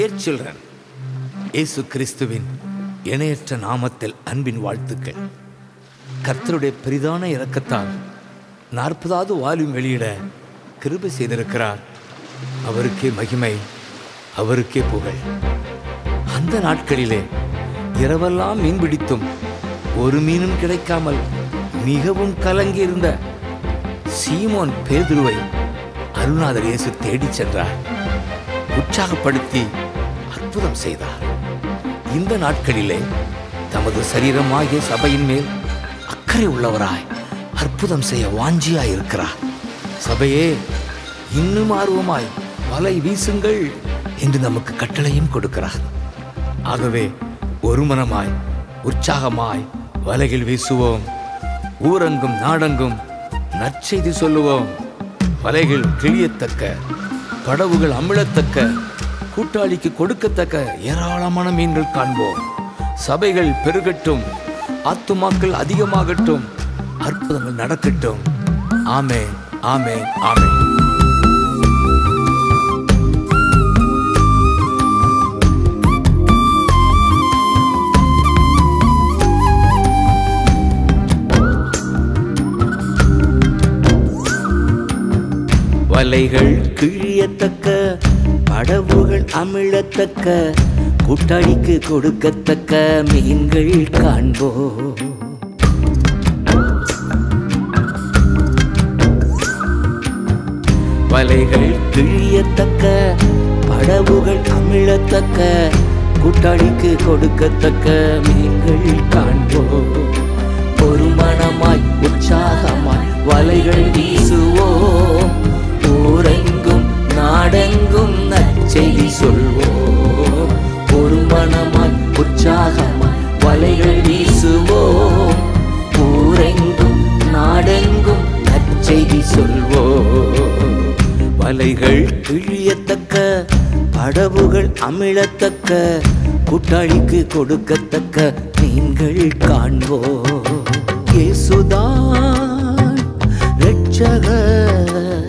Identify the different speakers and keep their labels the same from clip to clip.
Speaker 1: Dear children இயேசு கிறிஸ்துவின் இணையற்ற நாமத்தில் அன்பின் வாழ்த்துக்கள் கர்த்தருடைய பெரிதான இரக்கத்தால் நாற்பதாவது வால்யூம் வெளியிட கிருபை செய்திருக்கிறார் அவருக்கே மகிமை அவருக்கே புகழ் அந்த நாட்களிலே இரவெல்லாம் மீன் பிடித்தும் ஒரு மீனும் கிடைக்காமல் மிகவும் கலங்கியிருந்த சீமோன் பேதுருவை அருணாதர் இயேசு தேடிச் சென்றார் உற்சாகப்படுத்தி அற்புதம் செய்தார் இந்த நாட்களிலே தமது சரீரமாகிய சபையின் மேல் அக்கறை உள்ளவராய் அற்புதம் செய்ய வாஞ்சியாய் இருக்கிறார் சபையே இன்னும் ஆர்வமாய் வலை வீசுங்கள் என்று நமக்கு கட்டளையும் கொடுக்கிறார் ஆகவே ஒருமனமாய் உற்சாகமாய் வலையில் வீசுவோம் ஊரங்கும் நாடெங்கும் நற்செய்தி சொல்லுவோம் வலைகள் கிழியத்தக்க படவுகள் அமிழத்தக்க கூட்டாளிக்கு கொடுக்கத்தக்க ஏராளமான மீன்கள் காண்போம் சபைகள் பெருகட்டும் ஆத்துமாக்கள் அதிகமாகட்டும் அற்புதங்கள் நடக்கட்டும் ஆமே ஆமே ஆமே வலைகள் கிழியத்தக்க படவுகள் அமிழத்தக்க கூட்டாளிக்கு கொடுக்கத்தக்க மீன்கள் காண்போம் வலைகள் கிழியத்தக்க படவுகள் அமிழத்தக்க கூட்டாளிக்கு கொடுக்கத்தக்க மீன்கள் காண்போம் ஒரு மனமாய் உற்சாகமாய் வலைகள் வீசுவோம் ஊரெங்கும் நாடெங்கும் நற்செய்தி சொல்வோம் ஒரு மனமாய் உற்சாகமாய் வலைகள் வீசுவோம் ஊரெங்கும் நாடெங்கும் நற்செய்தி சொல்வோம் வலைகள் கிழியத்தக்க படவுகள் அமிழத்தக்க கூட்டாளிக்கு கொடுக்கத்தக்க மீன்கள் காண்போம் இயேசுதான் ரட்சகர்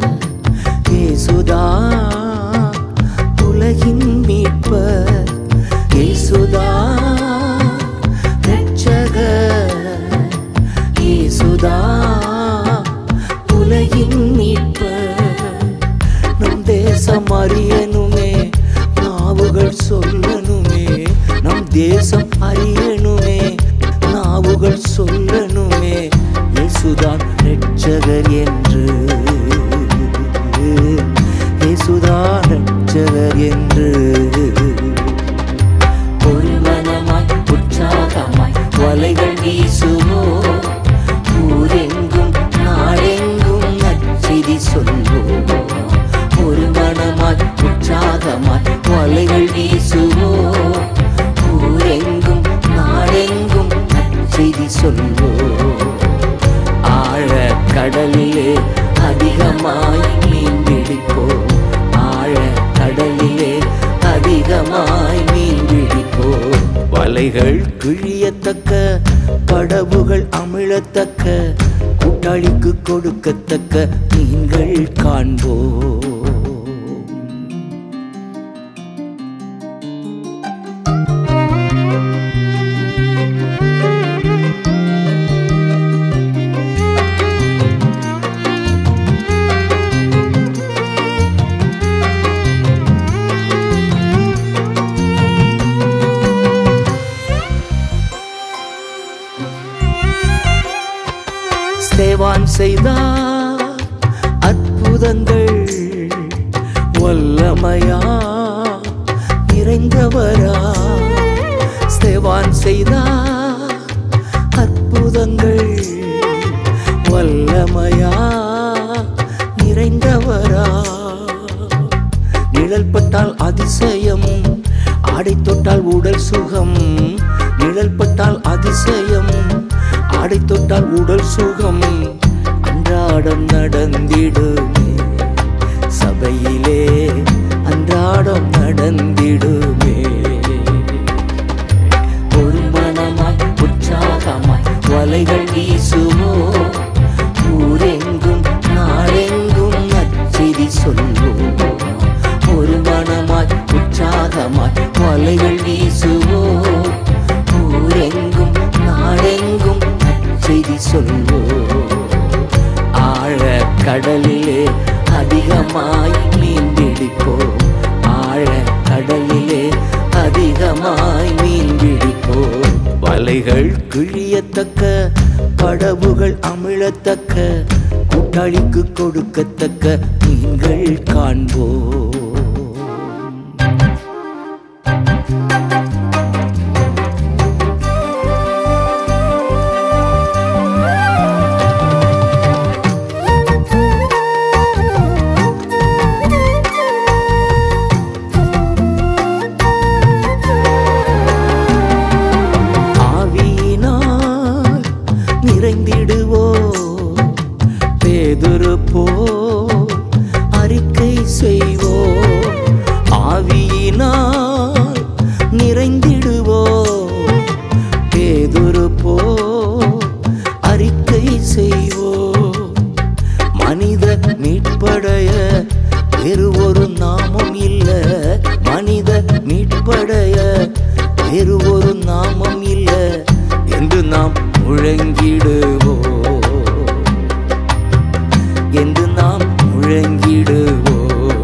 Speaker 1: இயேசுதான் உலகின் மீட்பர் இயேசுதான் ரட்சகர் இயேசுதான் உலகின் மீட்பர் நம் தேசம் அறியணுமே நாவுகள் சொல்லணுமே நம் தேசம் அறியணுமே நாவுகள் சொல்லணுமே இயேசுதான் ரட்சகர் என்று இயேசுதான் ரட்சகர் என்று ஒரு மனமாய் உற்சாகமாய் வலைகள் வீசுவோம் ஊரெங்கும் நாடெங்கும் நற்செய்தி சொல்வோம் ஒரு மனமாய் உற்சாகமாய் வலைகள் வீசுவோம் ஊரெங்கும் நாடெங்கும் நற்செய்தி சொல்வோம் ஆழ கடலிலே அதிகமாய் மீன் பிடிப்போம் ஆழ கடலிலே அதிகமாய் மீன் பிடிப்போம் வலைகள் கிழியத்தக்க படவுகள் அமிழத்தக்க கூட்டாளிக்கு கொடுக்கத்தக்க மீன்கள் காண்போம் ஸ்தேவான் செய்தார் அற்புதங்கள் வல்லமையா நிறைந்தவரா ஸ்தேவான் செய்தார் அற்புதங்கள் வல்லமையா நிறைந்தவரா நிழல் பட்டால் அதிசயம் ஆடை தொட்டால் உடல் சுகம் நிழல் பட்டால் அதிசயம் ஆடை தொட்டால் உடல் சுகம் அன்றாடம் நடந்திடுமே சபையிலே அன்றாடம் நடந்திடுமே ஒரு மனமாய் உற்சாகமாய் வலைகள் வீசுவோ ஊரெங்கும் நாடெங்கும் நற்செய்தி சொல்லுவோம் ஒரு மனமாய் உற்சாகமாய் வலைகள் கிழியத்தக்க படவுகள் அமிழத்தக்க கூட்டாளிக்கு கொடுக்கத்தக்க மீன்கள் காண்போம் ஆவியினால் நிறைந்திடுவோ பேதுரு போ அறிக்கை செய்வோ ஆவியினால் நிறைந்திடுவோ பேதுரு போ அறிக்கை செய்வோ மனித மீட்படைய வேறு ஒரு நாமம் இல்ல மனித மீட்படைய வேறு ஒரு நாமம் இல்ல என்று நாம் முழங்கிடுவோம் என்று நாம் முழங்கிடுவோம்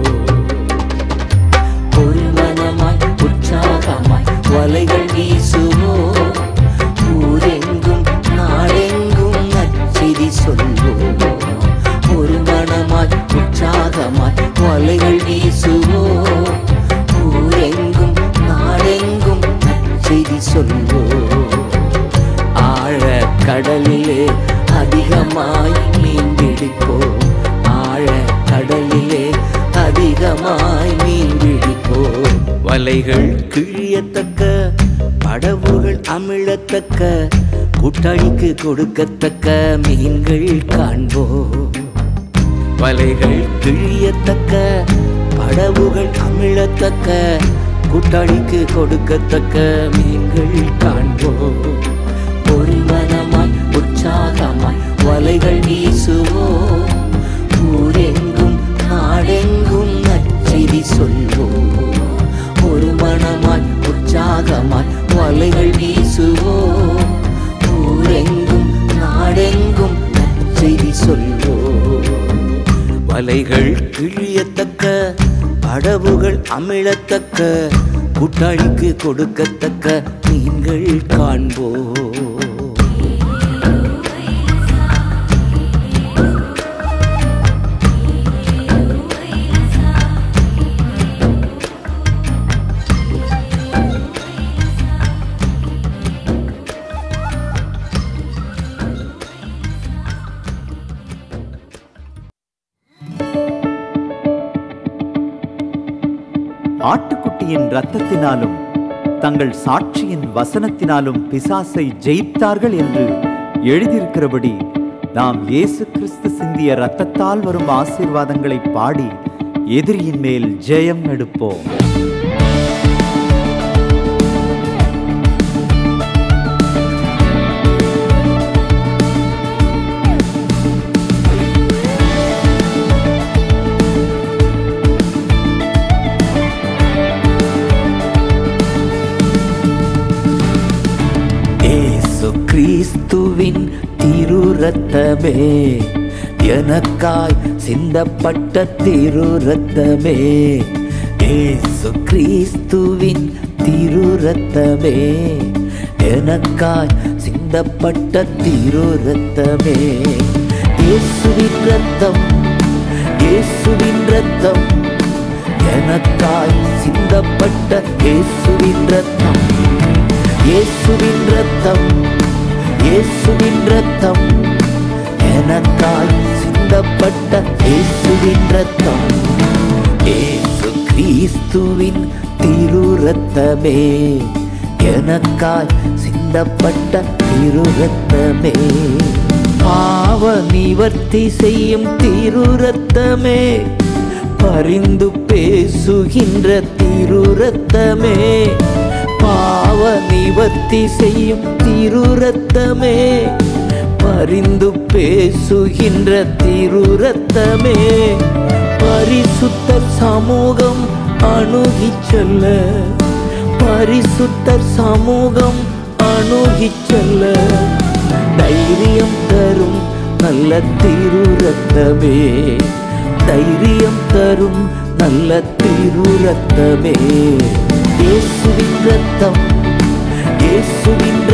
Speaker 1: பொறுமனமாய் உற்சாகமாய் வலைகள் வீசுவோம் ஊரெங்கும் நாடெங்கும் நச்செய்தி சொல்வோம் ஒரு மனமாய் உற்சாகமாய் வலைகள் வீசுவோம் ஊரெங்கும் நாடெங்கும் நச்செய்தி சொல்வோம் ஆழ கடலிலே அதிகமாய் மீன் பிடிப்போம் ஆழ கடலிலே அதிகமாய் மீன் பிடிப்போம் வலைகள் கிழியத்தக்க படவுகள் அமிழத்தக்க கூட்டாளிக்கு கொடுக்கத்தக்க மீன்கள் காண்போம் வலைகள் கிழியத்தக்க படவுகள் அமிழத்தக்க கூட்டாளிக்கு கொடுக்கத்தக்க மீன்கள் காண்போம் ஒரு மனமாய் உற்சாகமாய் வலைகள் வீசுவோம் ஊரெங்கும் நாடெங்கும் நச்செய்தி சொல்வோம் ஒரு மனமாய் உற்சாகமாய் வலைகள் வீசுவோம் ஊரெங்கும் நாடெங்கும் நச்செய்தி சொல்வோம் வலைகள் கிழியத்தக்க படவுகள் அமிழத்தக்க கூட்டாளிக்கு கொடுக்கத்தக்க மீன்கள் காண்போம்
Speaker 2: ஆட்டுக்குட்டியின் இரத்தத்தினாலும் தங்கள் சாட்சியின் வசனத்தினாலும் பிசாசை ஜெயித்தார்கள் என்று எழுதியிருக்கிறபடி நாம் இயேசு கிறிஸ்து சிந்திய இரத்தத்தால் வரும் ஆசீர்வாதங்களை பாடி எதிரியின் மேல் ஜெயம் எடுப்போம்
Speaker 1: ஏசு கிறிஸ்துவின் திருரத்தமே எனக்காய் சிந்தப்பட்ட திருரத்தமே ஏசு கிறிஸ்துவின் திருரத்தமே எனக்காய் சிந்தப்பட்ட திருரத்தமே இயேசுவின் ரத்தம் இயேசுவின் ரத்தம் எனக்காய் சிந்தப்பட்ட இயேசுவின் ரத்தம் இயேசுவின் ரத்தம் இயேசுவின் ரத்தம் எனக்காய் சிந்தப்பட்ட இயேசுவின் ரத்தம் இயேசு கிறிஸ்துவின் திரு ரத்தமே எனக்காய் சிந்தப்பட்ட திரு ரத்தமே பாவ நிவர்த்தி செய்யும் திரு ரத்தமே பரிந்து பேசுகின்ற திரு ரத்தமே பாவ நிவர்த்தி செய்யும் திரு ரத்தமே பரிந்து பேசுகின்ற திரு ரத்தமே பரிசுத்த சமூகம் அணுகிச் செல்ல பரிசுத்தர் சமூகம் அணுகிச் செல்ல தைரியம் தரும் நல்ல திரு ரத்தமே தைரியம் தரும் நல்ல திரு ரத்தமே இயேசுவின் ரத்தம் இயேசுவின்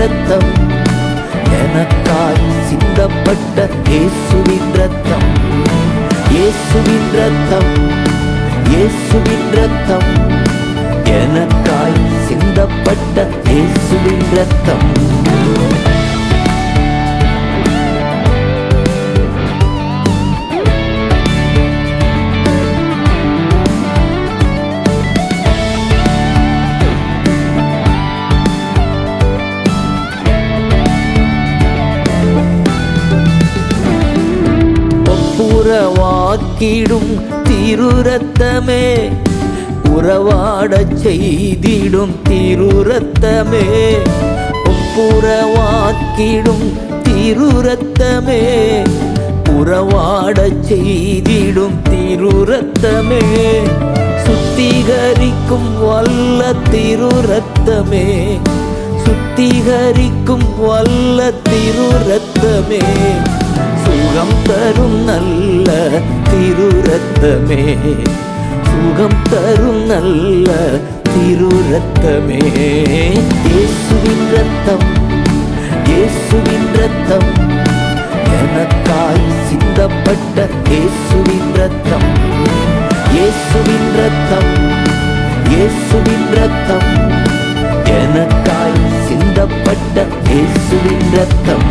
Speaker 1: ரத்தம் எனக்காய் சிந்தப்பட்ட இயேசுவின் ரத்தம் இயேசுவின் ரத்தம் இயேசுவின் ரத்தம் எனக்காய் சிந்தப்பட்ட இயேசுவின் ரத்தம் ஒப்புரவாக்கிடும் திருரத்தமே உறவாடச் செய்திடும் திருரத்தமே ஒப்புரவாக்கிடும் திருரத்தமே உறவாடச் செய்திடும் திருரத்தமே சுத்திகரிக்கும் வல்ல திருரத்தமே சுத்திகரிக்கும் வல்ல திருரத்தமே சுகம் தரும் நல்ல திருரத்தமே சுகம் தரும் நல்ல திருரத்தமே இயேசுவின் ரத்தம் இயேசுவின் ரத்தம் எனக்காய் சிந்தப்பட்ட இயேசுவின் ரத்தம் இயேசுவின் ரத்தம் இயேசுவின் ரத்தம் எனக்காய் சிந்தப்பட்ட இயேசுவின் ரத்தம்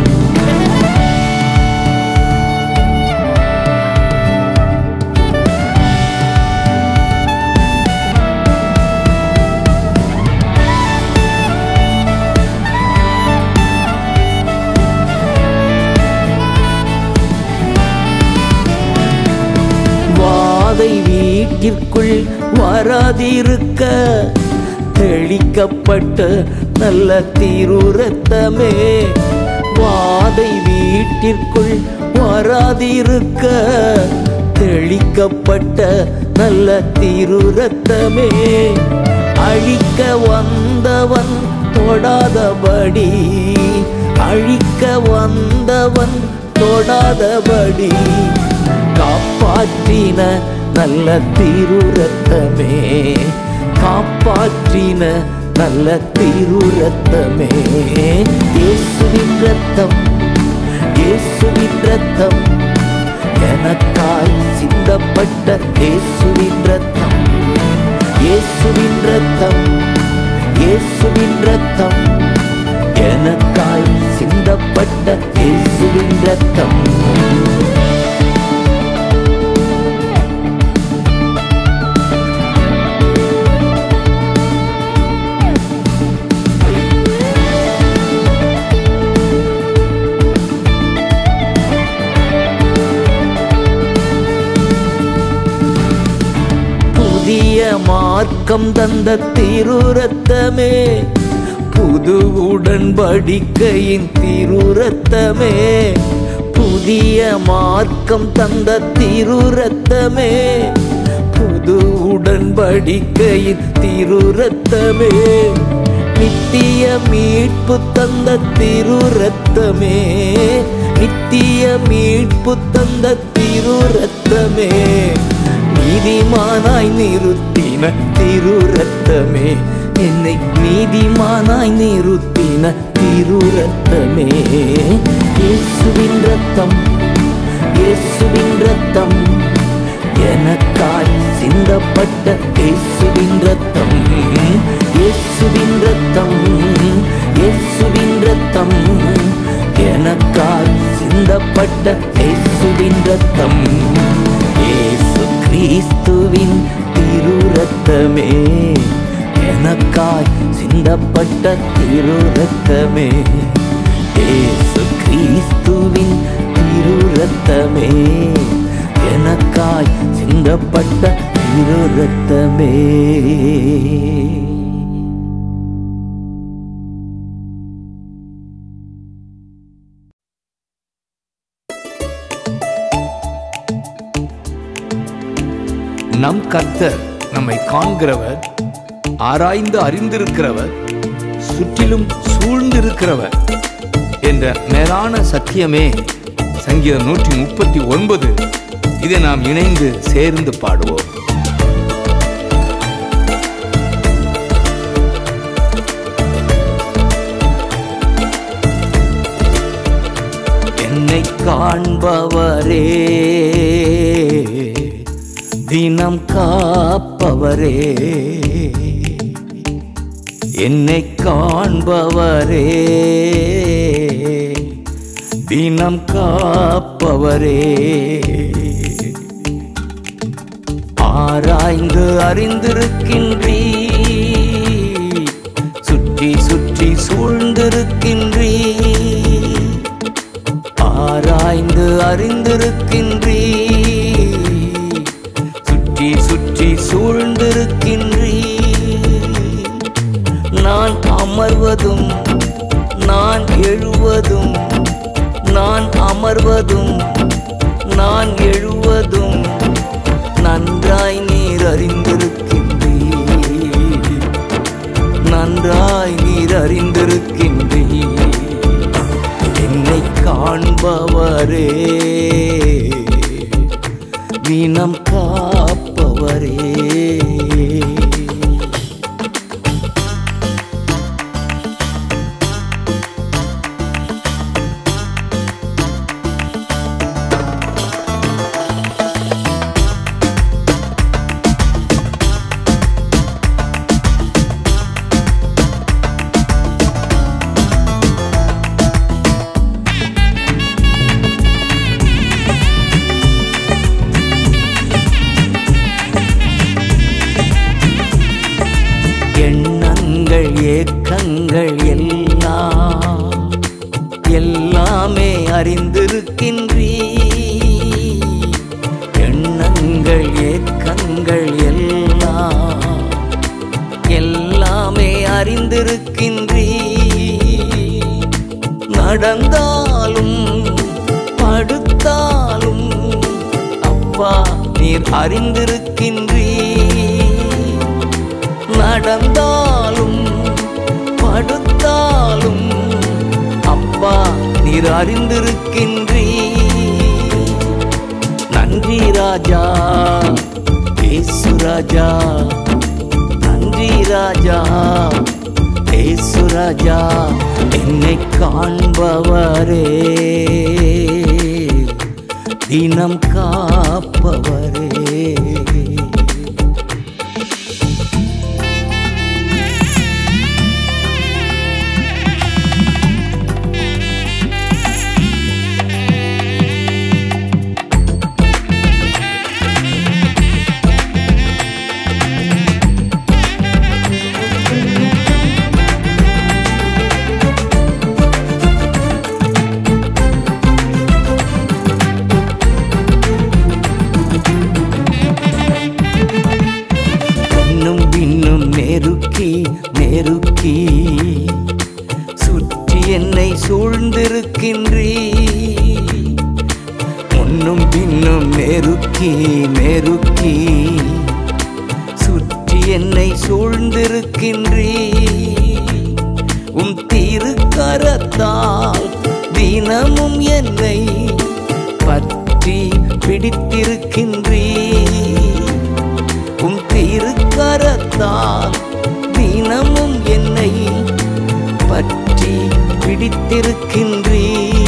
Speaker 1: வாதை வீட்டிற்குள் வராதிருக்க தெளிக்கப்பட்ட நல்ல திருரத்தமே வாதை வீட்டிற்குள் வராதிருக்க தெளிக்கப்பட்ட நல்ல திருரத்தமே அழிக்க வந்தவன் தொடாதபடி அழிக்க வந்தவன் தொடாதபடி காப்பாற்றின நல்ல திருரத்தமே காப்பாற்றின நல்ல திருரத்தமே இயேசுவின் ரத்தம் இயேசுவின் ரத்தம் எனக்காய் சிந்தப்பட்ட இயேசுவின் ரத்தம் இயேசுவின் ரத்தம் இயேசுவின் ரத்தம் எனக்காய் சிந்தப்பட்ட இயேசுவின் ரத்தம் புதிய மார்க்கம் தந்த திருரத்தமே புது உடன்படிக்கையின் திருரத்தமே புதிய மார்க்கம் தந்த திருரத்தமே புது உடன்படிக்கையின் திருரத்தமே நித்திய மீட்பு தந்த திருரத்தமே நித்திய மீட்பு தந்த திருரத்தமே நீதிமானாய் நிறுத்தின திருரத்தமே என்னை நீதிமானாய் நிறுத்தின திருரத்தமே இயேசுவின் ரத்தம் இயேசுவின் ரத்தம் எனக்காய் சிந்தப்பட்ட இயேசுவின் ரத்தம் இயேசுவின் ரத்தம் இயேசுவின் ரத்தம் எனக்காய் சிந்தப்பட்ட இயேசுவின் ரத்தம் இயேசு கிறிஸ்துவின் திருரத்தமே எனக்காய் சிந்தப்பட்ட திருரத்தமே இயேசு கிறிஸ்துவின் திருரத்தமே எனக்காய் சிந்தப்பட்ட திருரத்தமே
Speaker 3: நம் கர்த்தர் நம்மை காண்கிறவர் ஆராய்ந்து அறிந்திருக்கிறவர் சுற்றிலும் சூழ்ந்திருக்கிறவர் என்ற மேலான சத்தியமே சங்கீதம் நூற்றி முப்பத்தி ஒன்பது இதை நாம் இணைந்து சேர்ந்து பாடுவோம்
Speaker 1: காண்பவரே தினம் காப்பவரே என்னை காண்பவரே தினம் காப்பவரே ஆராய்ந்து அறிந்திருக்கின்றீ சுற்றி சுற்றி சூழ்ந்திருக்கின்றீ ஆராய்ந்து அறிந்திருக்கின்றீ சுற்றி சுற்றி சூழ்ந்திருக்கின்றீ நான் அமர்வதும் நான் எழுவதும் நான் அமர்வதும் நான் எழுவதும் நன்றாய் நீர் அறிந்திருக்கின்றீர் நன்றாய் நீர் அறிந்திருக்கின்றீர் என்னை காண்பவரே தினம் காப்பவரே எண்ணங்கள் ஏக்கங்கள் எல்லாம் எல்லாமே அறிந்திருக்கின்றீ எண்ணங்கள் ஏக்கங்கள் எல்லாம் எல்லாமே அறிந்திருக்கின்றீ நடந்தாலும் படுத்தாலும் அப்பா நீர் அறிந்திருக்கின்றீ நடந்தாலும் படுத்தாலும் அப்பா நீர் அறிந்திருக்கின்றீ நன்றி ராஜா ஏசு ராஜா நன்றி ராஜா ஏசு ராஜா என்னை காண்பவரே தினம் காப்பவரே இன்னும் இன்னும் நெருக்கி நெருக்கி சுற்றி என்னை சூழ்ந்திருக்கின்றீ முன்னும் பின்னும் நெருக்கி நெருக்கி சுற்றி என்னை சூழ்ந்திருக்கின்றீ உம் திருக்கரத்தால் தினமும் என்னை பற்றி பிடித்திருக்கின்றீ உம் திருக்கரத்தால் தினமும் என்னை பற்றி பிடித்திருக்கின்றீ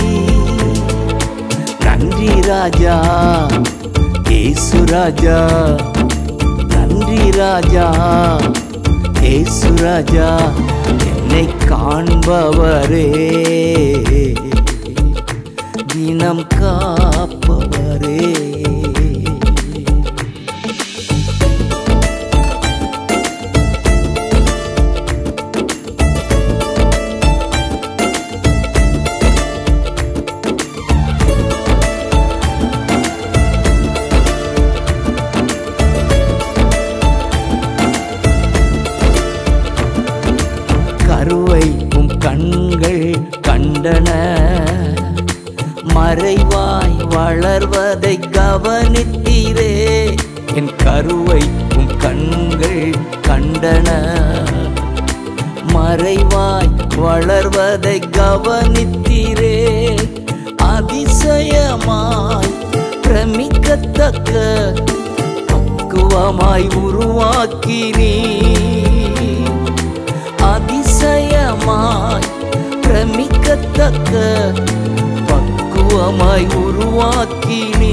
Speaker 1: நன்றி ராஜா ஏசு ராஜா நன்றி ராஜா ஏசு ராஜா என்னை காண்பவரே தினம் காப்பவரே கருவை உம் கண்கள் கண்டன மறைவாய் வளர்வதை கவனித்தீரே என் கருவை உம் கண்கள் கண்டன மறைவாய் வளர்வதை கவனித்தீரே அதிசயமாய் பிரமிக்கத்தக்க பக்குவமாய் உருவாக்கினீ அதிசயமாய் பிரமிக்கத்தக்க பக்குவ ரூபமாய் உருவாக்கினீ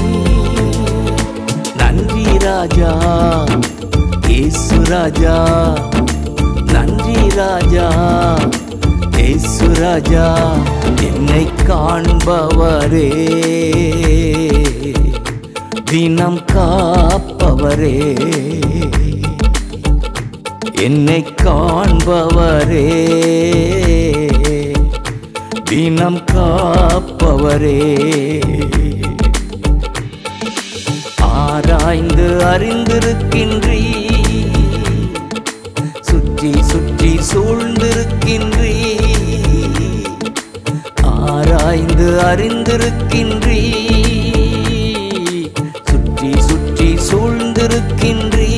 Speaker 1: நன்றி ராஜா இயேசு ராஜா நன்றி ராஜா இயேசு ராஜா என்னை காண்பவரே தினம் காப்பவரே என்னை காண்பவரே தினம் காப்பவரே ஆராய்ந்து அறிந்திருக்கின்றீ சுற்றி சுற்றி சூழ்ந்திருக்கின்றீ ஆராய்ந்து அறிந்திருக்கின்றீ சுற்றி சுற்றி சூழ்ந்திருக்கின்றீ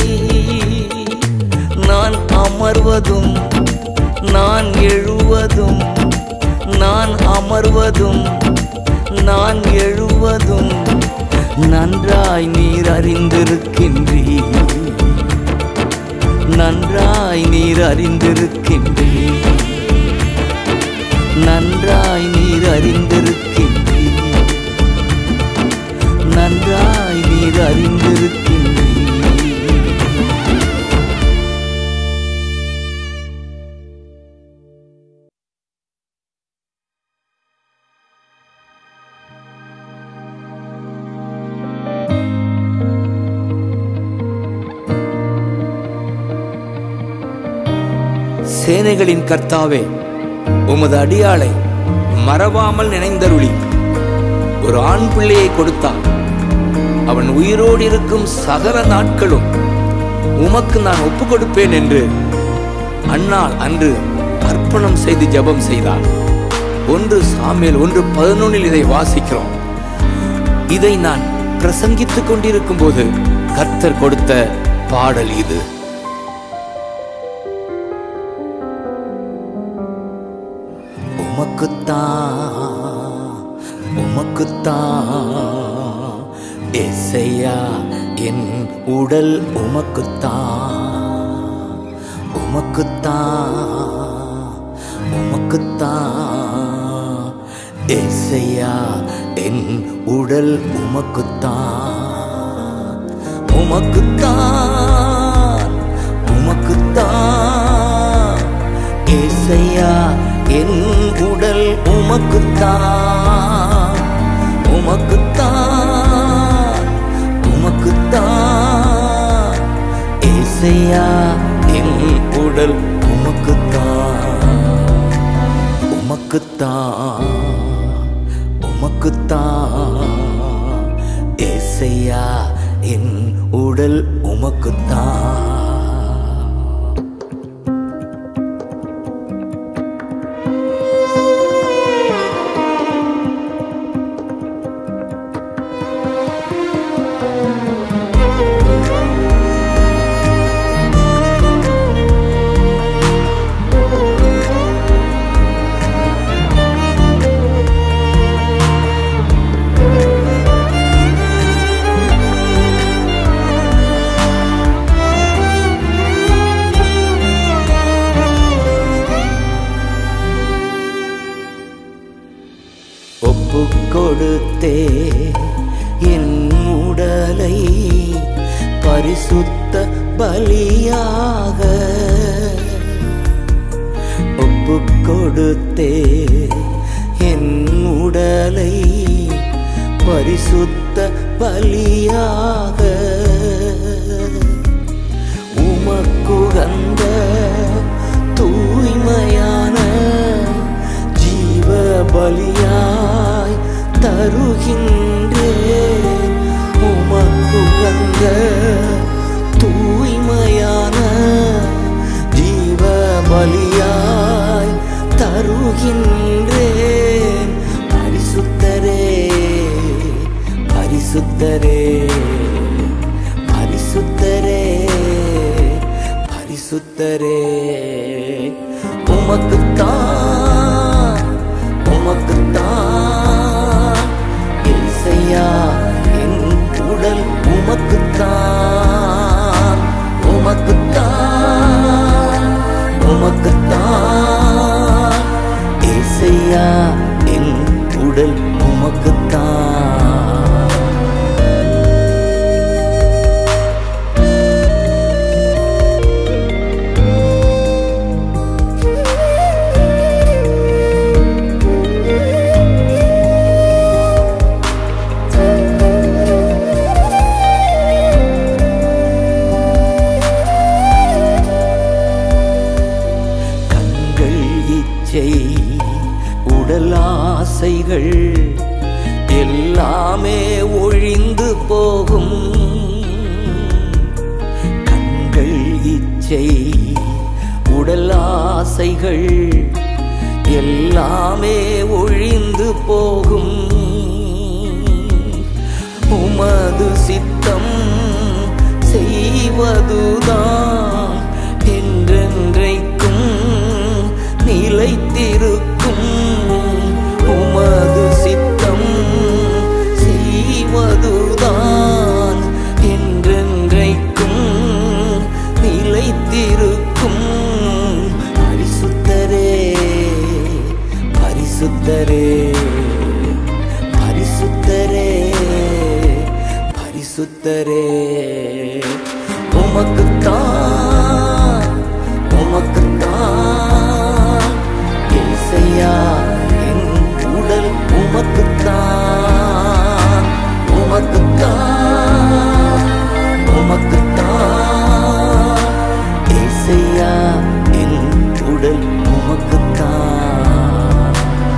Speaker 1: நான் அமர்வதும் நான் எழுவதும் நான் அமர்வதும் நான் எழுவதும் நன்றாய் நீர் அறிந்திருக்கின்றீ நன்றாய் நீர் அறிந்திருக்கின்றீ நன்றாய் நீர் அறிந்திருக்கின்றீ நன்றாய் நீர் அறிந்திருக்கின்றீ
Speaker 3: சேனைகளின் கர்த்தாவே உமது அடியாளை மறவாமல் நினைந்தருளி ஒரு ஆண் பிள்ளையை கொடுத்தார் அவன் உயிரோடு இருக்கும் சகல நாட்களும் உமக்கு நான் ஒப்பு கொடுப்பேன் என்று அன்னாள் அன்று அர்ப்பணம் செய்து ஜெபம் செய்தார் ஒன்று சாமியல் ஒன்று பதினொன்னில் இதை வாசிக்கிறோம் இதை நான் பிரசங்கித்துக் கொண்டிருக்கும் போது கர்த்தர் கொடுத்த பாடல் இது
Speaker 1: உமக்குத்தான் உமக்குத்தான் எசையா என் உடல் உமக்குத்தான் உமக்குத்தான் உமக்குத்தான் எசையா என் உடல் உமக்குத்தான் உமக்குத்தான் உமக்குத்தான் ஏசையா என் உடல் உமக்குத்தான் உமக்குத்தான் உமக்குத்தான் ஏசையா என் உடல் உமக்குத்தான் உமக்குத்தான் உமக்குத்தான் ஏசையா என் உடல் உமக்குத்தான் ஒப்பு கொடுத்தே என் உடலை பரிசுத்த பலியாக ஒப்பு கொடுத்தே என் உடலை பரிசுத்த பலியாக உமக்குகந்த தூய்மையான ஜீவ பலியாய் தருகின்றே உமக்குகந்த தூய்மையான ஜீவ பலியாய் தருகின்றேன் பரிசுத்தரே பரிசுத்தரே பரிசுத்தரே பரிசுத்தரே உமக்குத்தான் உமக்குத்தான் இசையா என் உடல் உமக்குத்தான் உமக்குத்தான் உமக்குத்தான் இசையா என் உடல் உமக்குத்தான் கண்கள் இச்சை உடல் ஆசைகள் எல்லாமே ஒழிந்து போகும் கண்கள் இச்சை உடல் ஆசைகள் எல்லாமே ஒழிந்து போகும் உமது சித்தம் செய்வதுதான் என்றென்றைக்கும் நிலைத்திருக்கும் உமது சித்தம் செய்வதுதான் என்றென்றைக்கும் நிலைத்திருக்கும் பரிசுத்தரே பரிசுத்தரே பரிசுத்தரே பரிசுத்தரே உமக்குத்தான் உமக்குத்தான் ஏசையா என் உடல் உமக்குத்தான் உமக்குத்தான் உமக்குத்தான் ஏசையா என் உடல் உமக்குத்தான்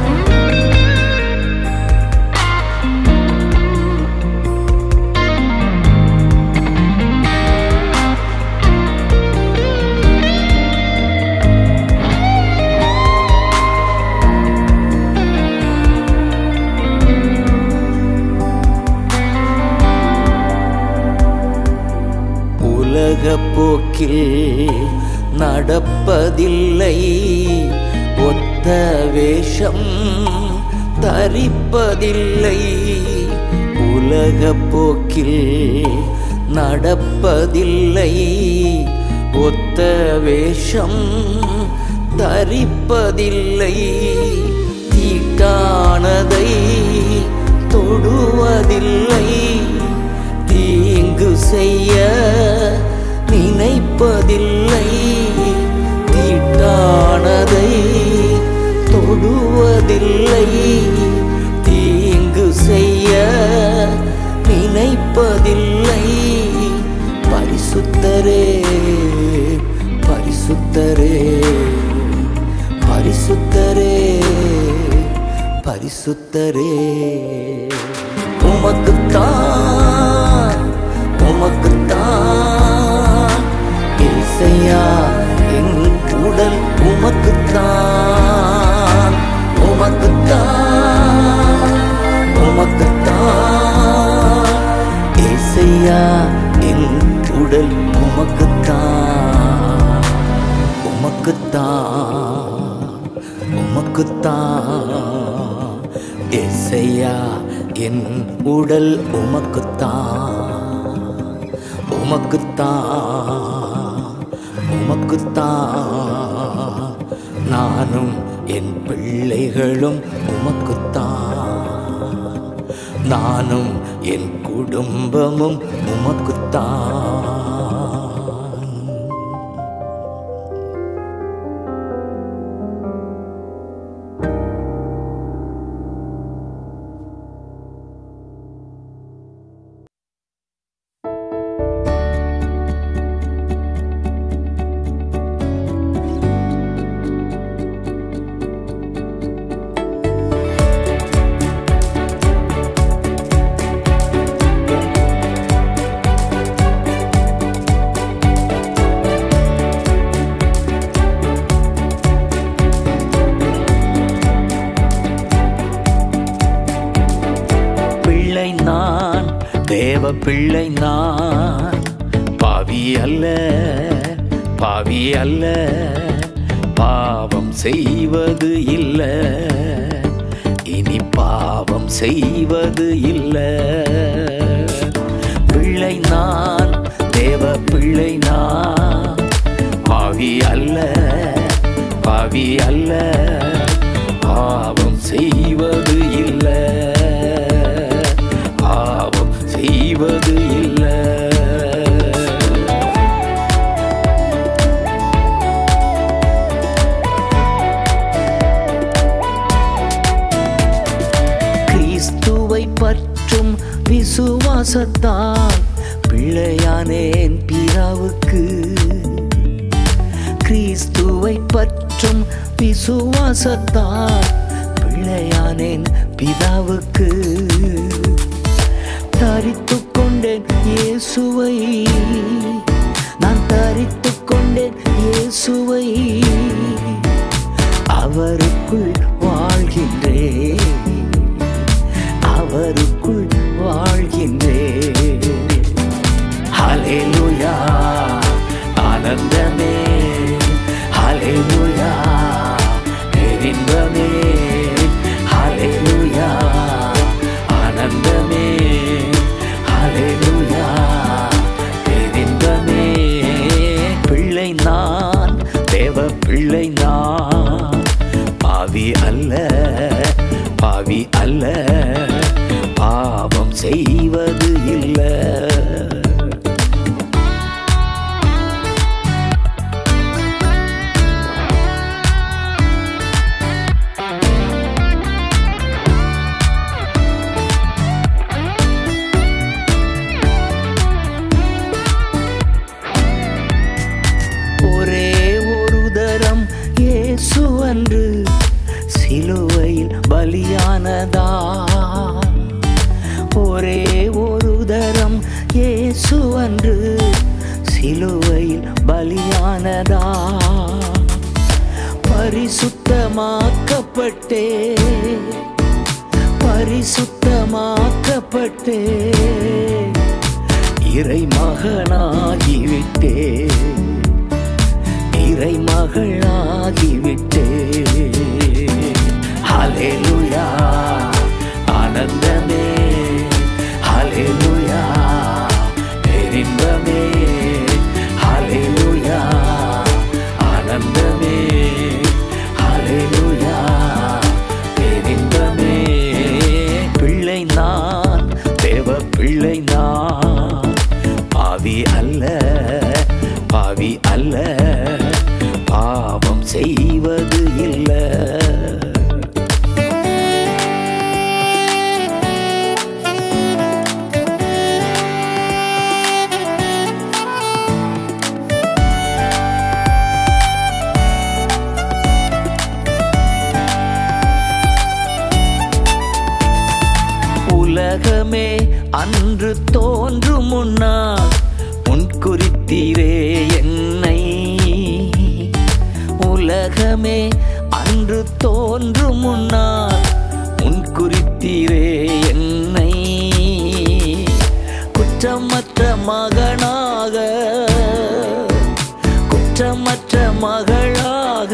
Speaker 1: உலக போக்கில் நடப்பதில்லை ஒத்த வேஷம் தரிப்பதில்லை உலக போக்கில் நடப்பதில்லை ஒத்த வேஷம் தரிப்பதில்லை தீட்டானதை தொடுவதில்லை தீங்கு செய்ய நினைப்பதில்லை தீட்டானதை தொடுவதில்லை தீங்கு செய்ய நினைப்பதில்லை பரிசுத்தரே பரிசுத்தரே பரிசுத்தரே பரிசுத்தரே உமக்குத்தான் உமக்குத்தான் ஏசையா என் உடல் உமக்குத்தான் உமக்குத்தான் உமக்குத்தான் ஏசையா என் உடல் உமக்குத்தான் உமக்குத்தான் உமக்குத்தான் ஏசையா என் உடல் உமக்குத்தான் உமக்குத்தான் உமக்குத்தான் நானும் என் பிள்ளைகளும் உமக்குத்தான் நானும் என் குடும்பமும் உமக்குத்தான் பிள்ளை நான் தேவ பிள்ளை நான் பாவி அல்ல பாவி அல்ல பாவம் செய்வது இல்ல இனி பாவம் செய்வது இல்ல பிள்ளை நான் தேவ பிள்ளை நான் பாவி அல்ல பாவி அல்ல பாவம் செய்வது இல்லை விசுவாசத்தால் பிள்ளையானேன் பிதாவுக்கு கிறிஸ்துவை பற்றும் விசுவாசத்தால் பிள்ளையானேன் பிதாவுக்கு தரித்து கொண்டேன் இயேசுவை நான் தரித்து கொண்டேன் இயேசுவை அவருக்குள் வாழ்கின்றேன் அவருக்குள் வாழ்கின்றேன் ஹalleluya ஆனந்தமே ஹalleluya இன்பமே ஹalleluya ஆனந்தமே ஹalleluya இன்பமே பிள்ளை நான் தேவ பிள்ளை நான் பாவி அல்ல பாவி அல்ல பாவம் செய்வது இல்லை ஒரே ஒரு தரம் இயேசு அன்று சிலுவையில் பலியானதா ஒரே ஒரு தரம் இயேசு அன்று சிலுவையில் பலியானதா பரிசுத்தமாக்கப்பட்டே பரிசுத்தமாக்கப்பட்டே இறை மகனாகிவிட்டே இறை மகளாகிவிட்டே ஹalleluya ஆனந்தமே ஹalleluya பேரின்பமே ஹalleluya ஆனந்தமே ஹalleluya பேரின்பமே பிள்ளை நான் தேவ பிள்ளை நான் பாவி அல்ல பாவி அல்ல பாவம் செய்வது இல்லை உலகமே அன்று தோன்றும் முன்னால் முன்குறித்தீரே என்னை உலகமே அன்று தோன்றும் முன்னால் முன்குறித்தீரே என்னை குற்றமற்ற மகனாக குற்றமற்ற மகளாக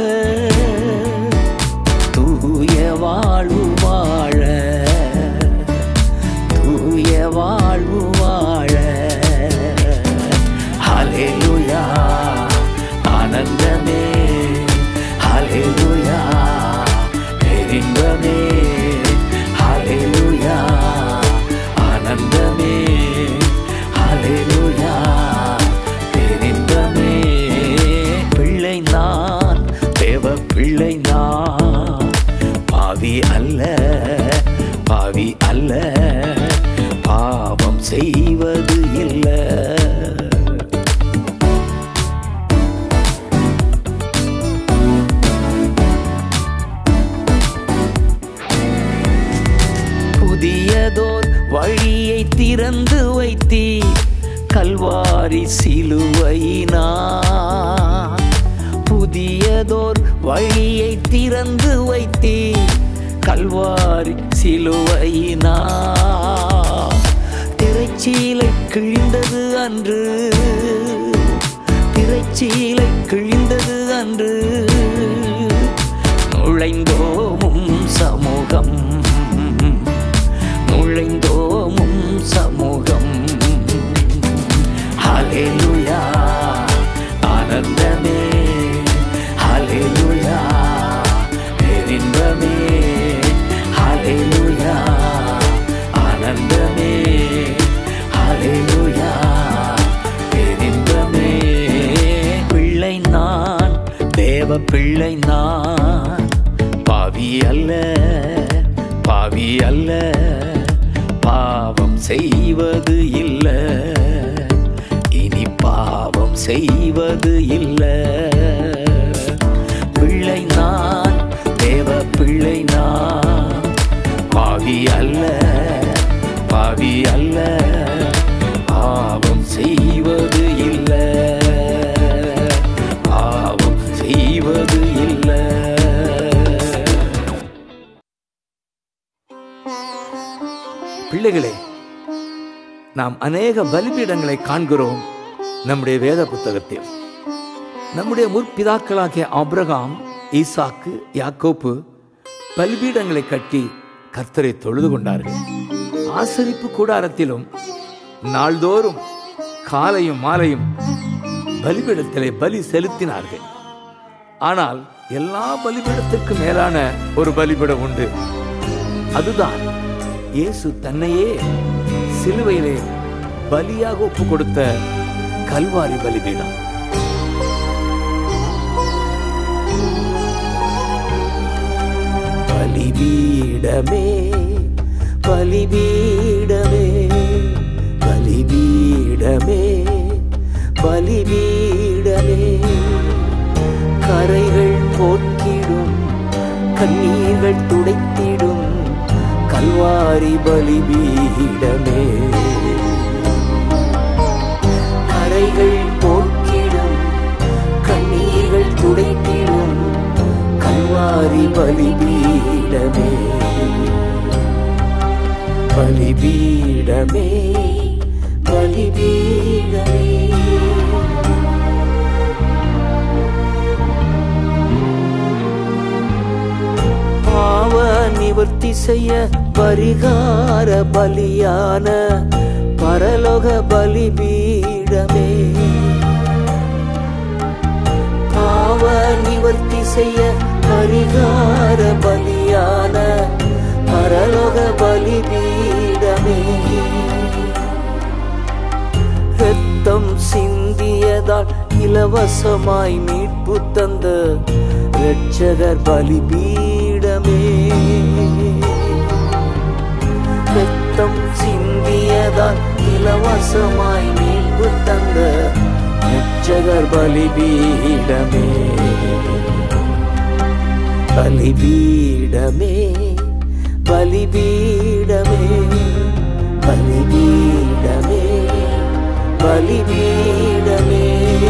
Speaker 1: தூய வாழ்வு வாழ தூய வாழ்வு வாழ ஹalleluya ஆனந்தமே ஹalleluya பேரின்பமே ஹalleluya ஆனந்தமே ஹalleluya பேரின்பமே பிள்ளை நான் தேவ பிள்ளை நான் பாவி அல்ல பாவி அல்ல பாவம் செய்வது இல்லை புதியதோர் வழியை திறந்து வைத்தீர் கல்வாரி சிலுவையினா புதியதோர் வழியை திறந்து வைத்தீர் கல்வாரி சிலுவையினா திரைச்சீலை கிழிந்தது அன்று திரைச்சீலை கிழிந்தது அன்று நுழைந்தோமும் சமூகம் நுழைந்தோமும் சமூகம் ஹalleluya ஆனந்தமே ஹalleluya பேரின்பமே ஹalleluya ஆனந்தமே ஹalleluya பேரின்பமே பிள்ளை நான் தேவ பிள்ளை நான் பாவி அல்ல பாவி அல்ல பாவம் செய்வது இல்ல இனி பாவம் செய்வது இல்ல பிள்ளை நான் தேவ பிள்ளை நான் பாவி அல்ல பாவி அல்ல பாவம் செய்வது இல்ல பாவம் செய்வது இல்லை
Speaker 3: பிள்ளைகளே நாம் அநேக பலிபீடங்களை காண்கிறோம் நம்முடைய வேத புத்தகத்தில் நம்முடைய முற்பிதாக்களாகிய ஆபிரகாம் ஈசாக்கு யாக்கோப்பு பலிபீடங்களை கட்டி கர்த்தரை தொழுது கொண்டார்கள் ஆசரிப்பு கூடாரத்திலும் நாள்தோறும் காலையும் மாலையும் பலிபீடத்திலே பலி செலுத்தினார்கள் ஆனால் எல்லா பலிபீடத்திற்கு மேலான ஒரு பலிபீடம் உண்டு அதுதான் இயேசு தன்னையே சிலுவையிலே பலியாக ஒப்பு கொடுத்த கல்வாரி பலிபீடம்
Speaker 1: பலிபீடமே பலிபீடமே பலிபீடமே பலிபீடமே கரைகள் போக்கிடும் கண்ணீர்கள் துடைத்திடும் கல்வாரி பலிபீடமே கரைகள் போக்கிடும் கண்ணீர்கள் துடைத்திடும் கல்வாரி பலிபீடமே பலிபீடமே பலிபீடமே பாவ நிவர்த்தி செய்ய பரிகார பலியான பரலோக பலிபீடமே பாவ நிவர்த்தி செய்ய பரிகார பலியான பரலோக பலிபீடமே ரத்தம் சிந்தியதால் இலவசமாய் மீட்பு தந்த இரட்சகர் பலிபீடமே ரத்தம் சிந்தியதால் இலவசமாய் மீட்பு தந்த இரட்சகர் பலிபீடமே பலிபீடமே பலிபீடமே பலிபீடமே பலிபீடமே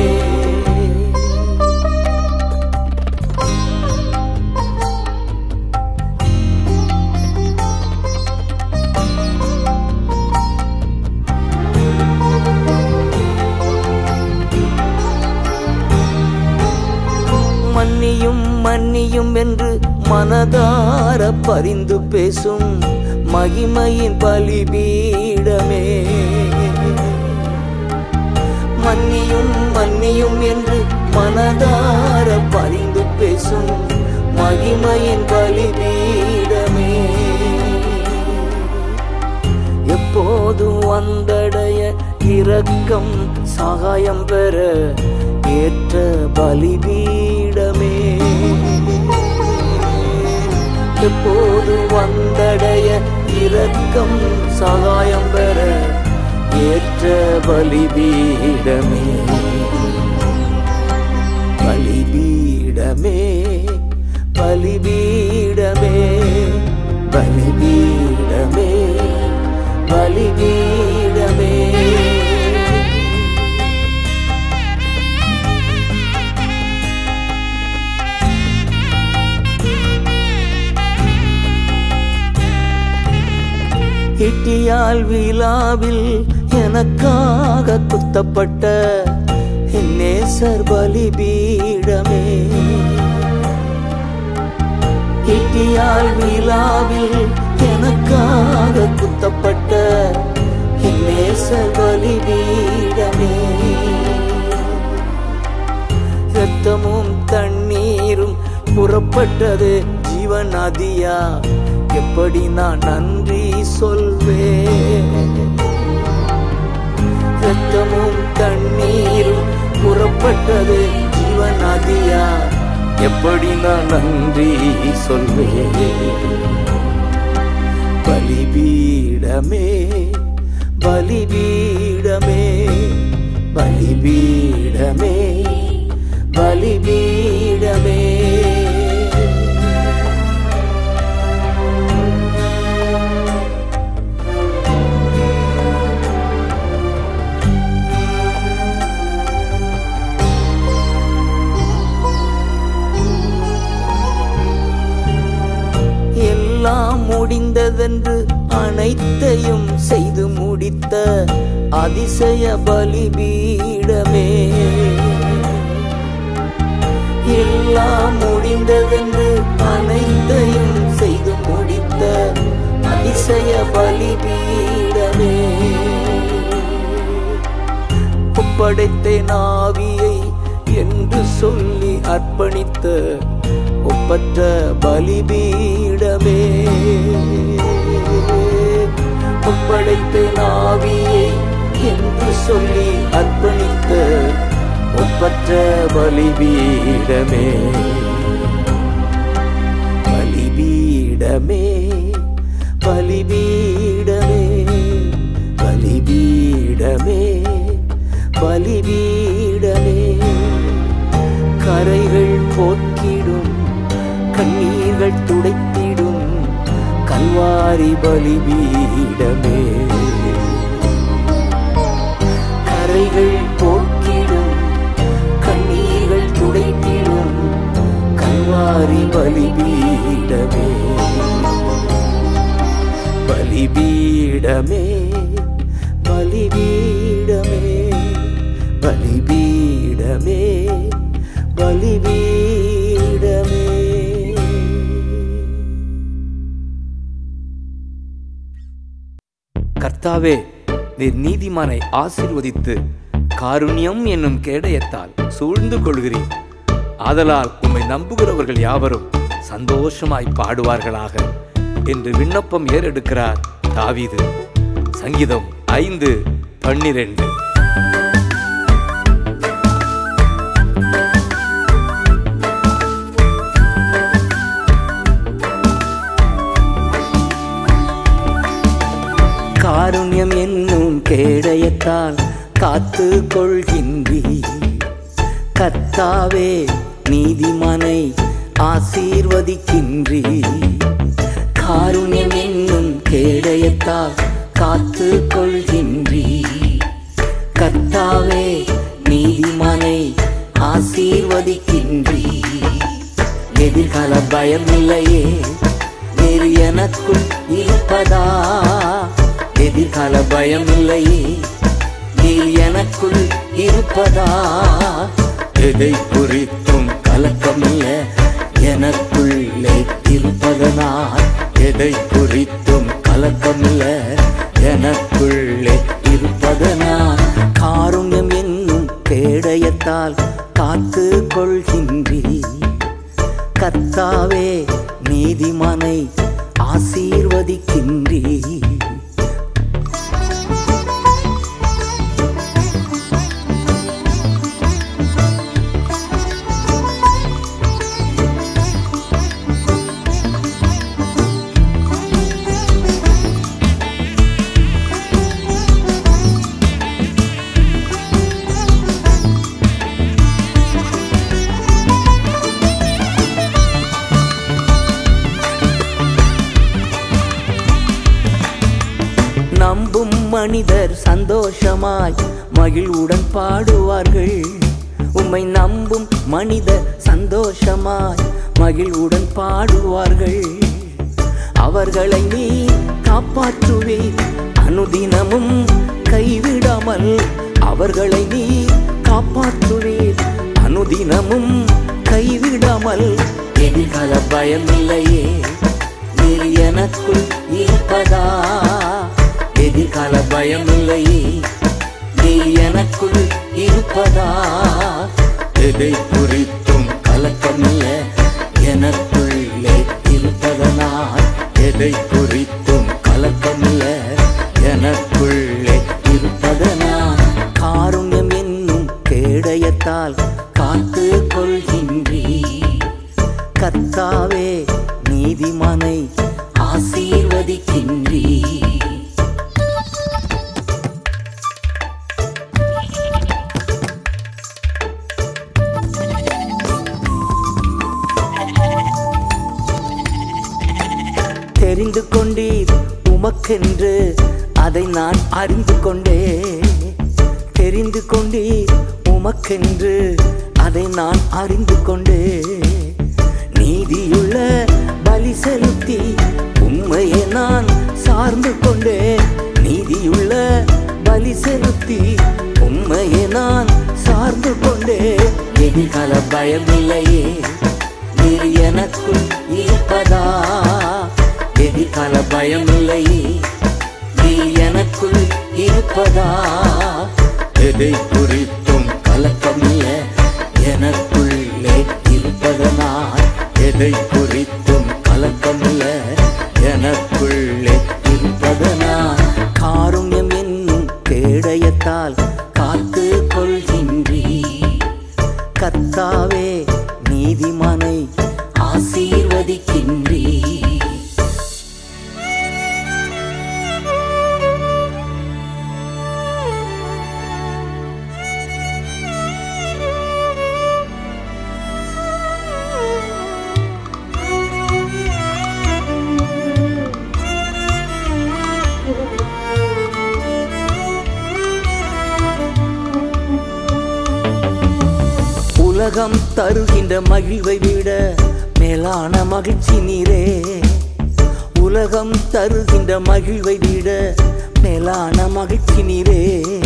Speaker 1: மன்னியும் மன்னியும் என்று மனதார பரிந்து பேசும் மகிமையின் பலிபீடமே மன்னியும் மன்னியும் என்று மனதார பரிந்து பேசும் மகிமையின் பலிபீடமே எப்போதும் வந்தடைய இரக்கம் சகாயம் பெற ஏற்ற பலிபீடமே எப்போது வந்தடைய இரக்கம் சகாயம் பெற ஏற்ற பலிபீடமே பலிபீடமே பலிபீடமே பலிபீடமே பலிபீடமே இட்டியால் விழாவில் எனக்காக குத்தப்பட்ட என் நேசர் பலிபீடமே இட்டியால் விழாவில் எனக்காக குத்தப்பட்ட என் நேசர் பலிபீடமே ரத்தமும் தண்ணீரும் புறப்பட்டது ஜீவன் நதியா எப்படி நான் நன்றி சொல்வேன் ரத்தமும் தண்ணீரும் புறப்பட்டது ஜீவன் நதியா எப்படி நான் நன்றி சொல்வேன் பலிபீடமே முடிந்ததென்று அனைத்தையும் செய்து முடித்த அதிசய பலிபீடமே எல்லாம் முடிந்ததென்று அனைத்தையும் செய்து முடித்த அதிசய பலிபீடமே ஒப்படைத்தேன் ஆவியை என்று சொல்லி அர்ப்பணித்த ஒப்பற்ற பலிபீடமே ஒப்படைத்தேன் ஆவியை என்று சொல்லி அர்ப்பணித்த ஒப்பற்ற பலிபீடமே பலிபீடமே பலிபீடமே பலிபீடமே பலிபீடமே கரைகள் போக்கிடும் கண்ணீர்கள் துடைத்திடும் கல்வாரி பலிபீடமே கரைகள் போக்கிடும் கண்ணீர்கள் துடைத்திடும் கல்வாரி பலிபீடமே பலிபீடமே பலிபீடமே பலிபீடமே பலிபீடமே
Speaker 3: கர்த்தாவே நீர் நீதிமானை ஆசீர்வதித்து காருண்யம் என்னும் கேடயத்தால் சூழ்ந்து கொள்கிறீர் ஆதலால் உம்மை நம்புகிறவர்கள் யாவரும் சந்தோஷமாய் பாடுவார்களாக என்று விண்ணப்பம் ஏறெடுக்கிறார் தாவீது சங்கீதம் ஐந்து பன்னிரண்டு
Speaker 1: காருண்யம் என்னும் கேடயத்தால் காத்து கொள்கின்றீ கர்த்தாவே நீதிமானை ஆசீர்வதிக்கின்றீ காருண்யம் என்னும் கேடயத்தால் காத்து கொள்கின்றீ கர்த்தாவே நீதிமானை ஆசீர்வதிக்கின்றீ எதிர்கால பயம் இல்லையே நீர் எனக்குள் இருப்பதா எதிர்கால பயம் இல்லையே நீர் எனக்குள் இருப்பதா எதை குறித்தும் கலக்கமில்ல எனக்குள்ளே இருப்பதனால் எதை குறித்தும் கலக்கமில்ல எனக்குள்ளே இருப்பதனால் காருண்யம் என்னும் கேடயத்தால் காத்து கொள்கின்றீ கர்த்தாவே நீதிமானை ஆசீர்வதிக்கின்றீ நம்பும் மனிதர் சந்தோஷமாய் மகிழ்வுடன் பாடுவார்கள் உம்மை நம்பும் மனிதர் சந்தோஷமாய் மகிழ்வுடன் பாடுவார்கள் அவர்களை நீ காப்பாற்றுவீர் அனுதினமும் கைவிடாமல் அவர்களை நீ காப்பாற்றுவீர் அனுதினமும் கைவிடாமல் எதிர்கால பயமில்லையே நீர் எனக்குள் இருப்பதா எதிர்கால பயமில்லையே நீ எனக்குள் இருப்பதா எதை குறித்தும் கலக்கமில்ல எனக்குள்ளே இருப்பதனால் எதை குறித்தும் கலக்கமில்ல எனக்குள்ளே இருப்பதனால் காருண்யம் என்னும் கேடயத்தால் காத்து கொள்கின்றீ கர்த்தாவே நீதிமானை ஆசீர்வதிக்கின்றீ தெரிந்து கொண்டீர் உமக்கென்று அதை நான் அறிந்து கொண்டே தெரிந்து கொண்டீர் உமக்கென்று அதை நான் அறிந்து கொண்டே நீதியுள்ள பலி செலுத்தி உம்மை உணர்ந்து கொண்டே நீதியுள்ள பலி செலுத்தி உண்மையை நான் சார்ந்து கொண்டே எதிர்கால பயமில்லையே நீர் எனக்குள் இருப்பதா எதிர்கால பயமில்லையே நீ எனக்குள் இருப்பதா எதை குறித்தும் கலக்கமில்ல எனக்குள்ளே இருப்பதனால் எதை குறித்தும் கலக்கமில்ல எனக்குள்ளே இருப்பதனால் காருண்யம் என்னும் கேடயத்தால் காத்து கொள்கின்றீ கர்த்தாவே நீதிமானை ஆசீர்வதிக்கின்றீ உலகம் தருகின்ற மகிழ்வை விட மேலான மகிழ்ச்சி நீரே உலகம் தருகின்ற மகிழ்வை விட மேலான மகிழ்ச்சி நீரே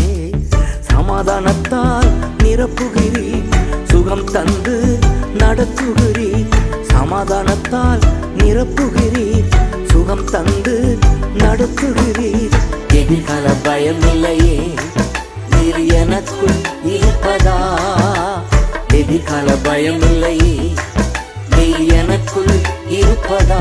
Speaker 1: சமாதானத்தால் நிரப்புகிறீ சுகம் தந்து நடத்துகிறீ சமாதானத்தால் நிரப்புகிறீ சுகம் தந்து நடத்துகிறீர் எதிர்கால பயமில்லையே நீர் எனக்குள் இருப்பதா எதிர்கால பயமில்லையே நீர் எனக்குள் இருப்பதா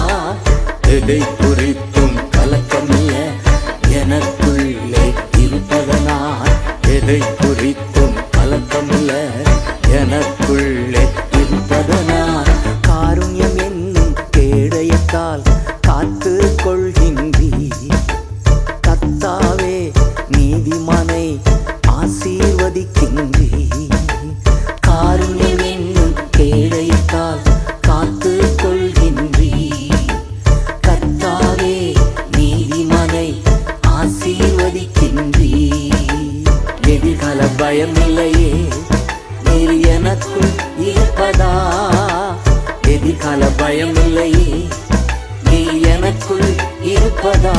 Speaker 1: எதை குறித்தும் கலக்கமில்ல எனக்குள்ளே இருப்பதனால் எதை குறித்தும் கலக்கமில்ல எனக்குள்ளே இருப்பதனால் காருண்யம் என்னும் கேடயத்தால் காத்து கொள்கின்றீர் கத்தாவே நீதிமானை ஆசீர்வதிக்கின்றீ காருண்யம் என்னும் கேடயத்தால் காத்து கொள்கின்றீ கத்தாவே நீதிமானை ஆசீர்வதிக்கின்றீ எதிர்கால பயமில்லையே நீர் எனக்குள் இருப்பதா எதிர்கால பயமில்லையே நீ எனக்குள் இருப்பதா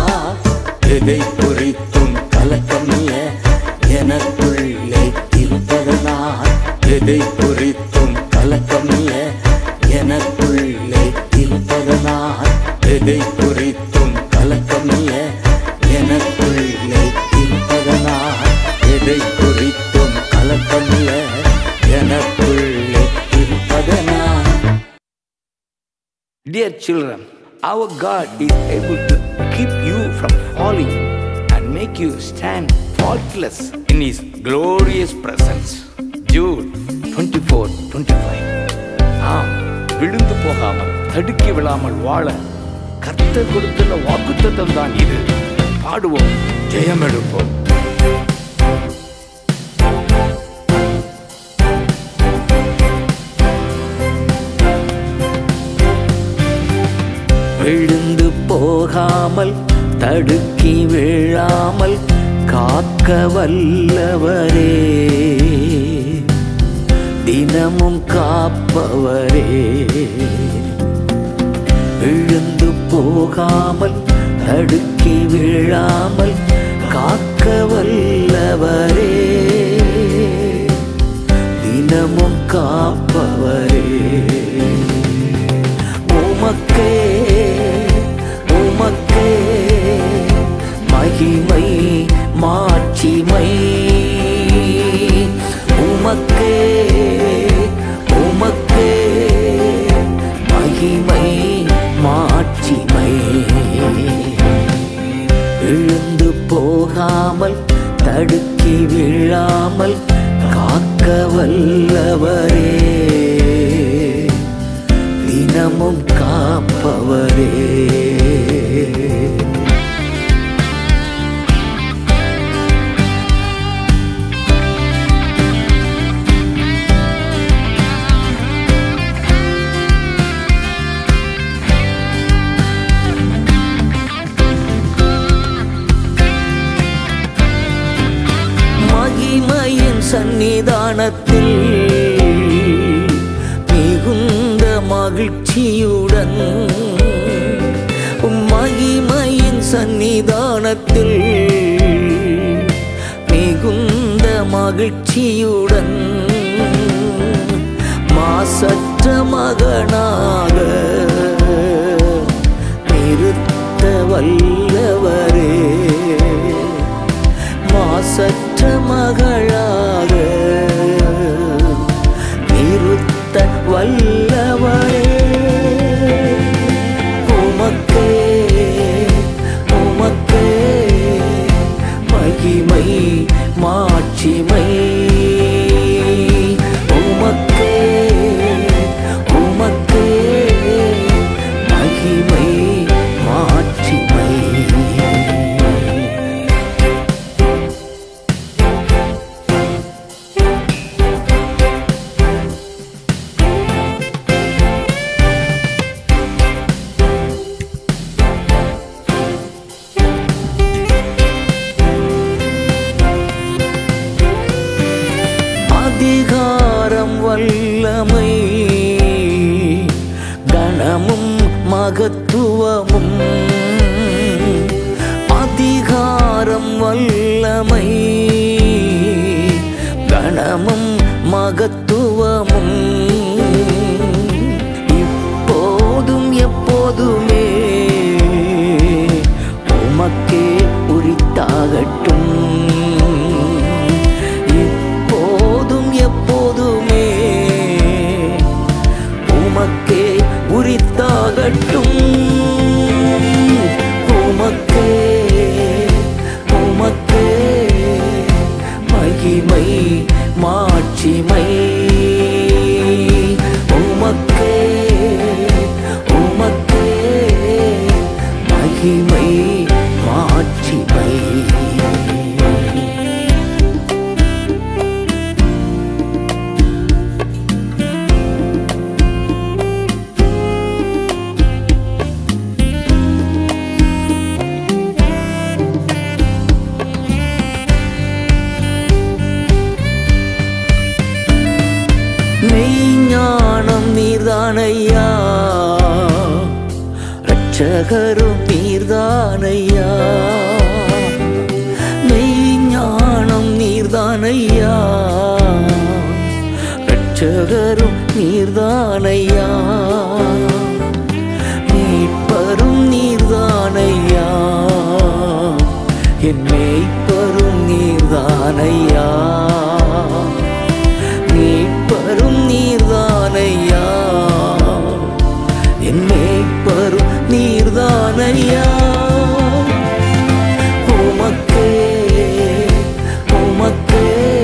Speaker 1: எதை குறித்தும் கலக்கமில்ல எனக்குள்ளே இருப்பதனால் எதை குறித்தும் கலக்கமில்ல எனக்குள்ளே இருப்பதனால் எதை குறித்தும் கலக்கமில்ல எனக்குள்ளே இருப்பதனால் எதை குறித்தும் கலக்கமில்ல எனக்குள்ளே இருப்பதனால்
Speaker 3: Dear children, our God is able to keep you from falling and make you stand faultless in His glorious presence. Jude 24 25. ஆம் விழுந்து போகாமல் தடுக்கி விழாமல் வாழ கர்த்தர் கொடுத்துள்ள வாக்குத்தத்தம் தான் இது பாடுவோம் ஜெயம் எடுப்போம்
Speaker 1: விழுந்து போகாமல் தடுக்கி விழாமல் காக்க வல்லவரே தினமும் காப்பவரே விழுந்து போகாமல் தடுக்கி விழாமல் காக்க வல்லவரே தினமும் காப்பவரே உமக்கே உமக்கே மகிமை மாட்சிமை உமக்கே உமக்கே மகிமை மாட்சிமை விழுந்து போகாமல் தடுக்கி விழாமல் காக்க வல்லவரே தினமும் காப்பவரே மகிமையின் சந்நிதானத்தில் மிகுந்த மகிழ்ச்சியுடன் உம் மகிமையின் சந்நிதானத்தில் மிகுந்த மகிழ்ச்சியுடன் மாசற்ற மகனாக நிறுத்த வல்லவரே மாசற்ற மகளாக நிறுத்த வல்லவரே உமக்கே உமக்கே மகிமை மாட்சிமை உமக்கே உமக்கே மகிமை மாட்சிமை அதிகாரம் வல்லமை கணமும் மகத்துவமும் அதிகாரம் வல்லமை கணமும் மகத்துவமும் இப்போதும் எப்போதுமே உமக்கே உரித்தாகட்டும் இப்போதும் எப்போதுமே உமக்கே உரித்தாகட்டும் உமக்கே உமக்கே மகிமை மாட்சிமை உமக்கே உமக்கே மகிமை மாட்சிமை மெய்ஞானம் நீர்தானையா ரட்சகரும் நீர்தானையா மெய்ஞானம் நீர்தானையா ரட்சகரும் நீர்தானையா மீட்பரும் நீர்தானையா என் மேய்ப்பரும் நீர்தானையா மீட்பரும் நீர்தானையா என் மேய்ப்பரும் நீர்தானையா உமக்கே உமக்கே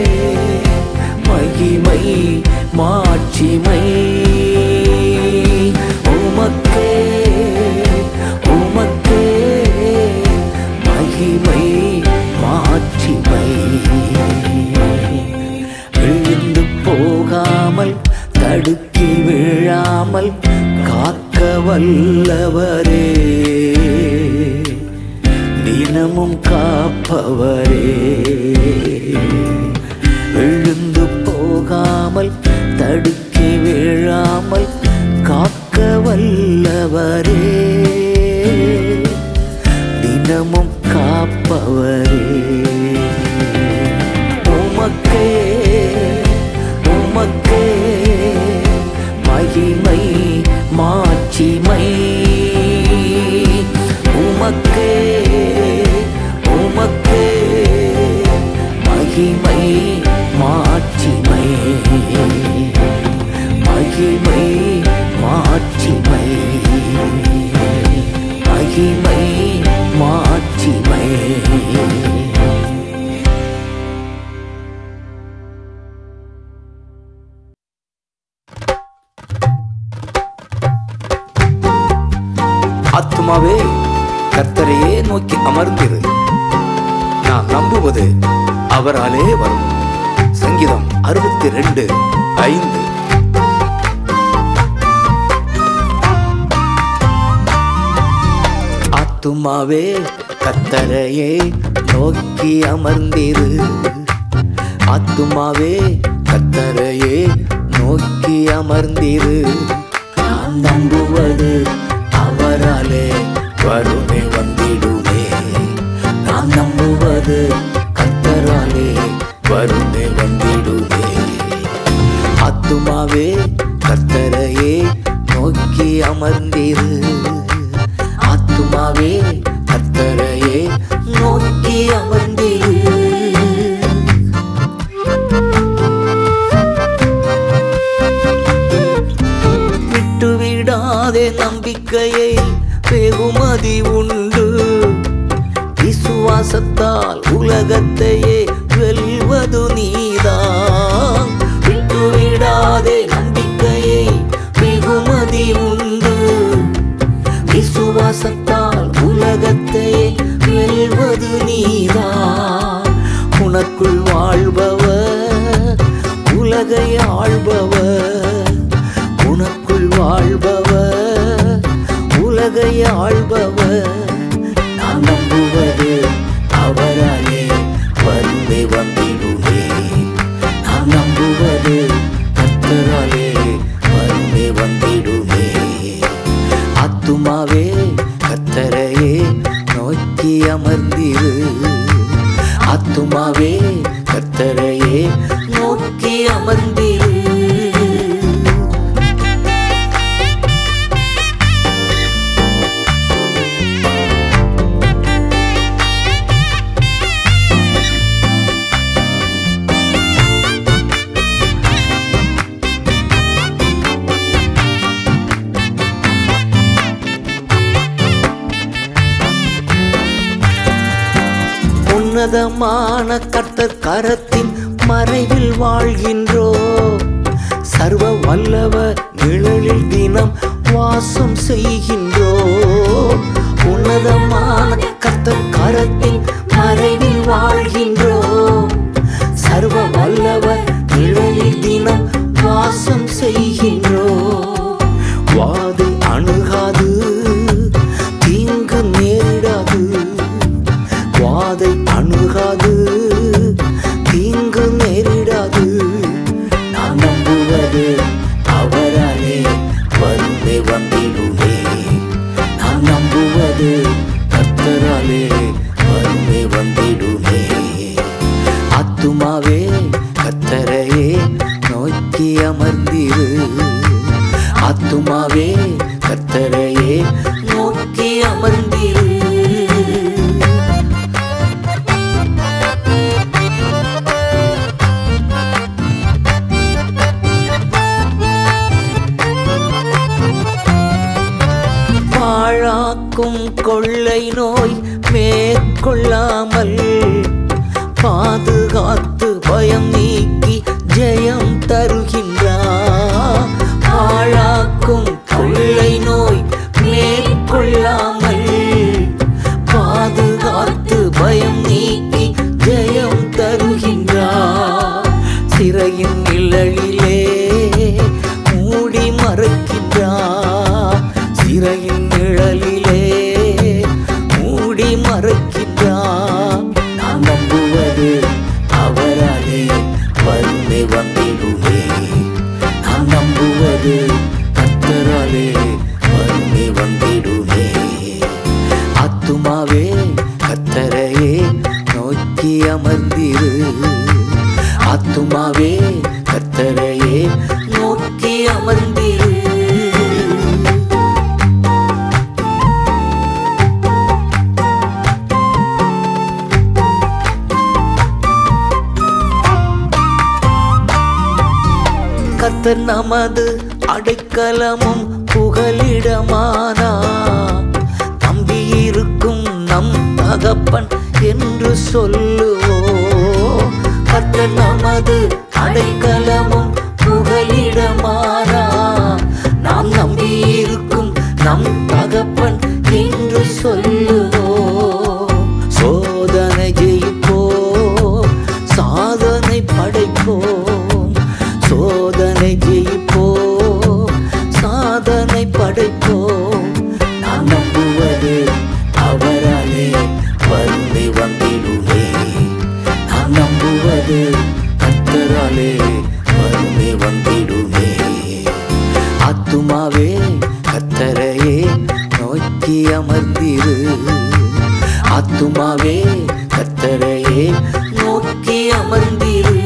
Speaker 1: மகிமை மாட்சிமை உமக்கே உமக்கே மகிமை மாட்சிமை விழுந்து போகாமல் தடுக்கி விழாமல் காக்க வல்லவரே தினமும் காப்பவரே விழுந்து போகாமல் தடுக்கி விழாமல் காக்க வல்லவரே தினமும் காப்பவரே உமக்கே உமக்கே மகிமை மாட்சிமை உமக்கே உமக்கே மகிமை மாட்சிமை மகிமை மாட்சிமை மகிமை மாட்சிமை
Speaker 3: ஆத்துமாவே கர்த்தரையே நோக்கி அமர்ந்திரு நான் நம்புவது அவராலே வரும் சங்கீதம் அறுபத்தி ரெண்டு ஐந்து
Speaker 1: ஆத்துமாவே கத்தரையே நோக்கி அமர்ந்திரு ஆத்துமாவே கத்தரையே நோக்கி அமர்ந்திரு நான் நம்புவது அவராலே வருமே வந்திடுமே நம்புவது கத்தராலே வருமே வந்திடுமே ஆத்துமாவே கத்தரையே நோக்கி அமர்ந்திரு ஆத்துமாவே கத்தரையே நோக்கி அமர்ந்திரு விட்டு விடாதே நம்பிக்கையை வெகுமதி உண்டு விசுவாசத்தால் உலகத்தையே வெல்வது நீதான் விட்டு விடாதே நம்பிக்கையை வெகுமதி உண்டு விசுவாசத்தால் உலகத்தையே வெல்வது நீதான் உனக்குள் வாழ்பவர் உலகை ஆள்பவர் உனக்குள் வாழ்பவர் உலகை ஆள்பவர் நான் நம்புவது அவராலே வருவே வந்திடுமே நான் நம்புவது கத்தராலே வருவே வந்திடுமே ஆத்துமாவே கத்தரையே நோக்கி அமர்ந்திரு ஆத்துமாவே கத்தரையே நோக்கி அமர்ந்திரு உன்னதமான கர்த்தர் கரத்தின் மறைவில் வாழ்கின்றோ சர்வ வல்லவர் நிழலில் தினம் வாசம் செய்கின்றோ உன்னதமான கர்த்தர் கரத்தின் மறைவில் வாழ்கின்றோ சர்வ வல்லவர் நிழலில் தினம் வாசம் செய்கின்றோ வாது அணுகாது தீங்கு நேரிடாது வாதை அணுகாது தீங்கு நேரிடாது நான் நம்புவது அவராலே வருமே வந்திடுமே நான் நம்புவது கர்த்தராலே வருமே வந்திடுமே ஆத்துமாவே கத்தரையே நோக்கி அமர்ந்திரு ஆத்துமாவே கத்தரையே நோக்கி அமர்ந்திரு பாழாக்கும் கொள்ளை நோய் மேற்கொள்ளாமல் பாதுகாத்து பயம் நீக்கி ஜெயம் தருகின்றார் பாழாக்கும் கொள்ளை நோய் மேற்கொள்ளாமல் பாதுகாத்து பயம் நீக்கி ஜெயம் தருகின்றார் சிறையின் நிழலிலே மூடி மறைக்கின்றார் சிறையின் நிழலிலே மூடி மறைக்கின்றார் நான் நம்புவது அவராலே வருமே வந்திடுமே நான் நம்புவது கத்தராலே வருமே வந்திடுமே ஆத்துமாவே கத்தரையே நோக்கி அமர்ந்திரு ஆத்துமாவே கத்தரையே நோக்கி அமர்ந்திரு கர்த்தர் நமது அடைக்கலமும் புகலிடமானா நம்பியிருக்கும் நம் தகப்பன் என்று சொல்லுவோ கர்த்தர் நமது அடைக்கலமும் புகலிடமானா நாம் நம்பியிருக்கும் நம் தகப்பன் என்று சொல்லுவோ சோதனை ஜெயிப்போம் சாதனை படைப்போம் சோதனை ஜெயிப்போம் சாதனை படைப்போம் நான் நம்புவது அவராலே வறுமை வந்திடுமே நான் நம்புவது கத்தராலே வறுமை வந்திடுமே ஆத்துமாவே கத்தரையே நோக்கி அமர்ந்திரு ஆத்துமாவே கத்தரையே நோக்கி அமர்ந்திரு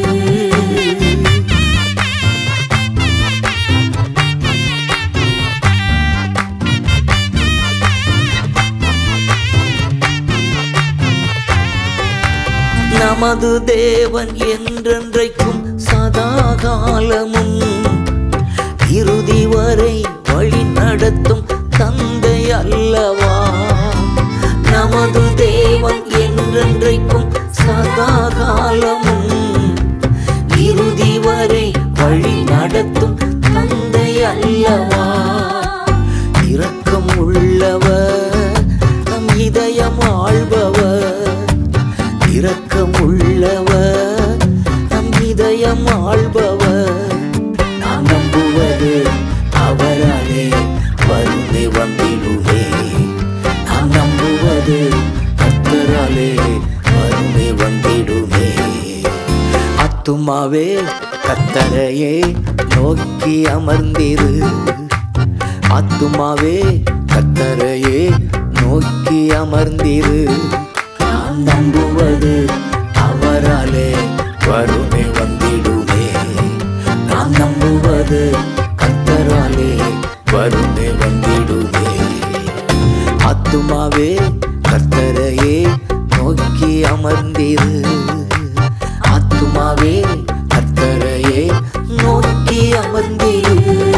Speaker 1: நமது தேவன் என்றென்றைக்கும் சதா காலமும் இறுதி வரை வழி நடத்தும் தந்தை அல்லவா நமது தேவன் என்றென்றைக்கும் சதா காலமும் இறுதி வரை வழி நடத்தும் தந்தை அல்லவா இரக்கம் உள்ளவர் நம் இதயம் ஆள்பவர் இரக்கம் உள்ளவர் நம் இதயம் ஆள்பவர் நாம் நம்புவது அவராலே வறுமை வந்திடுமே நாம் நம்புவது கத்தராலே வறுமை வந்திடுமே அத்துமாவே கத்தரையே நோக்கி அமர்ந்திரு ஆத்துமாவே கத்தரையே நோக்கி அமர்ந்திரு நான் நம்புவது அவராலே வறுமை வந்திடுமே நான் நம்புவது கத்தராலே வறுமை வந்திடுமே ஆத்துமாவே கர்த்தரையே நோக்கி அமர்ந்திரு ஆத்துமாவே கர்த்தரையே நோக்கி அமர்ந்திரு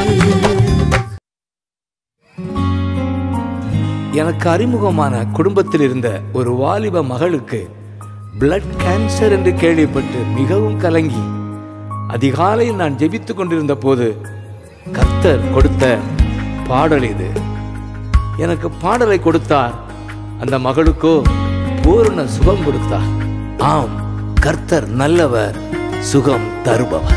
Speaker 3: எனக்கு அறிமுகமான குடும்பத்தில் இருந்த ஒரு வாலிப மகளுக்கு பிளட் கேன்சர் என்று கேள்விப்பட்டு மிகவும் கலங்கி அதிகாலையில் நான் ஜெபித்துக் கொண்டிருந்த போது கர்த்தர் கொடுத்த பாடல் இது எனக்கு பாடலை கொடுத்தார் அந்த மகளுக்கோ பூரண சுகம் கொடுத்தார் ஆம் கர்த்தர் நல்லவர் சுகம் தருபவர்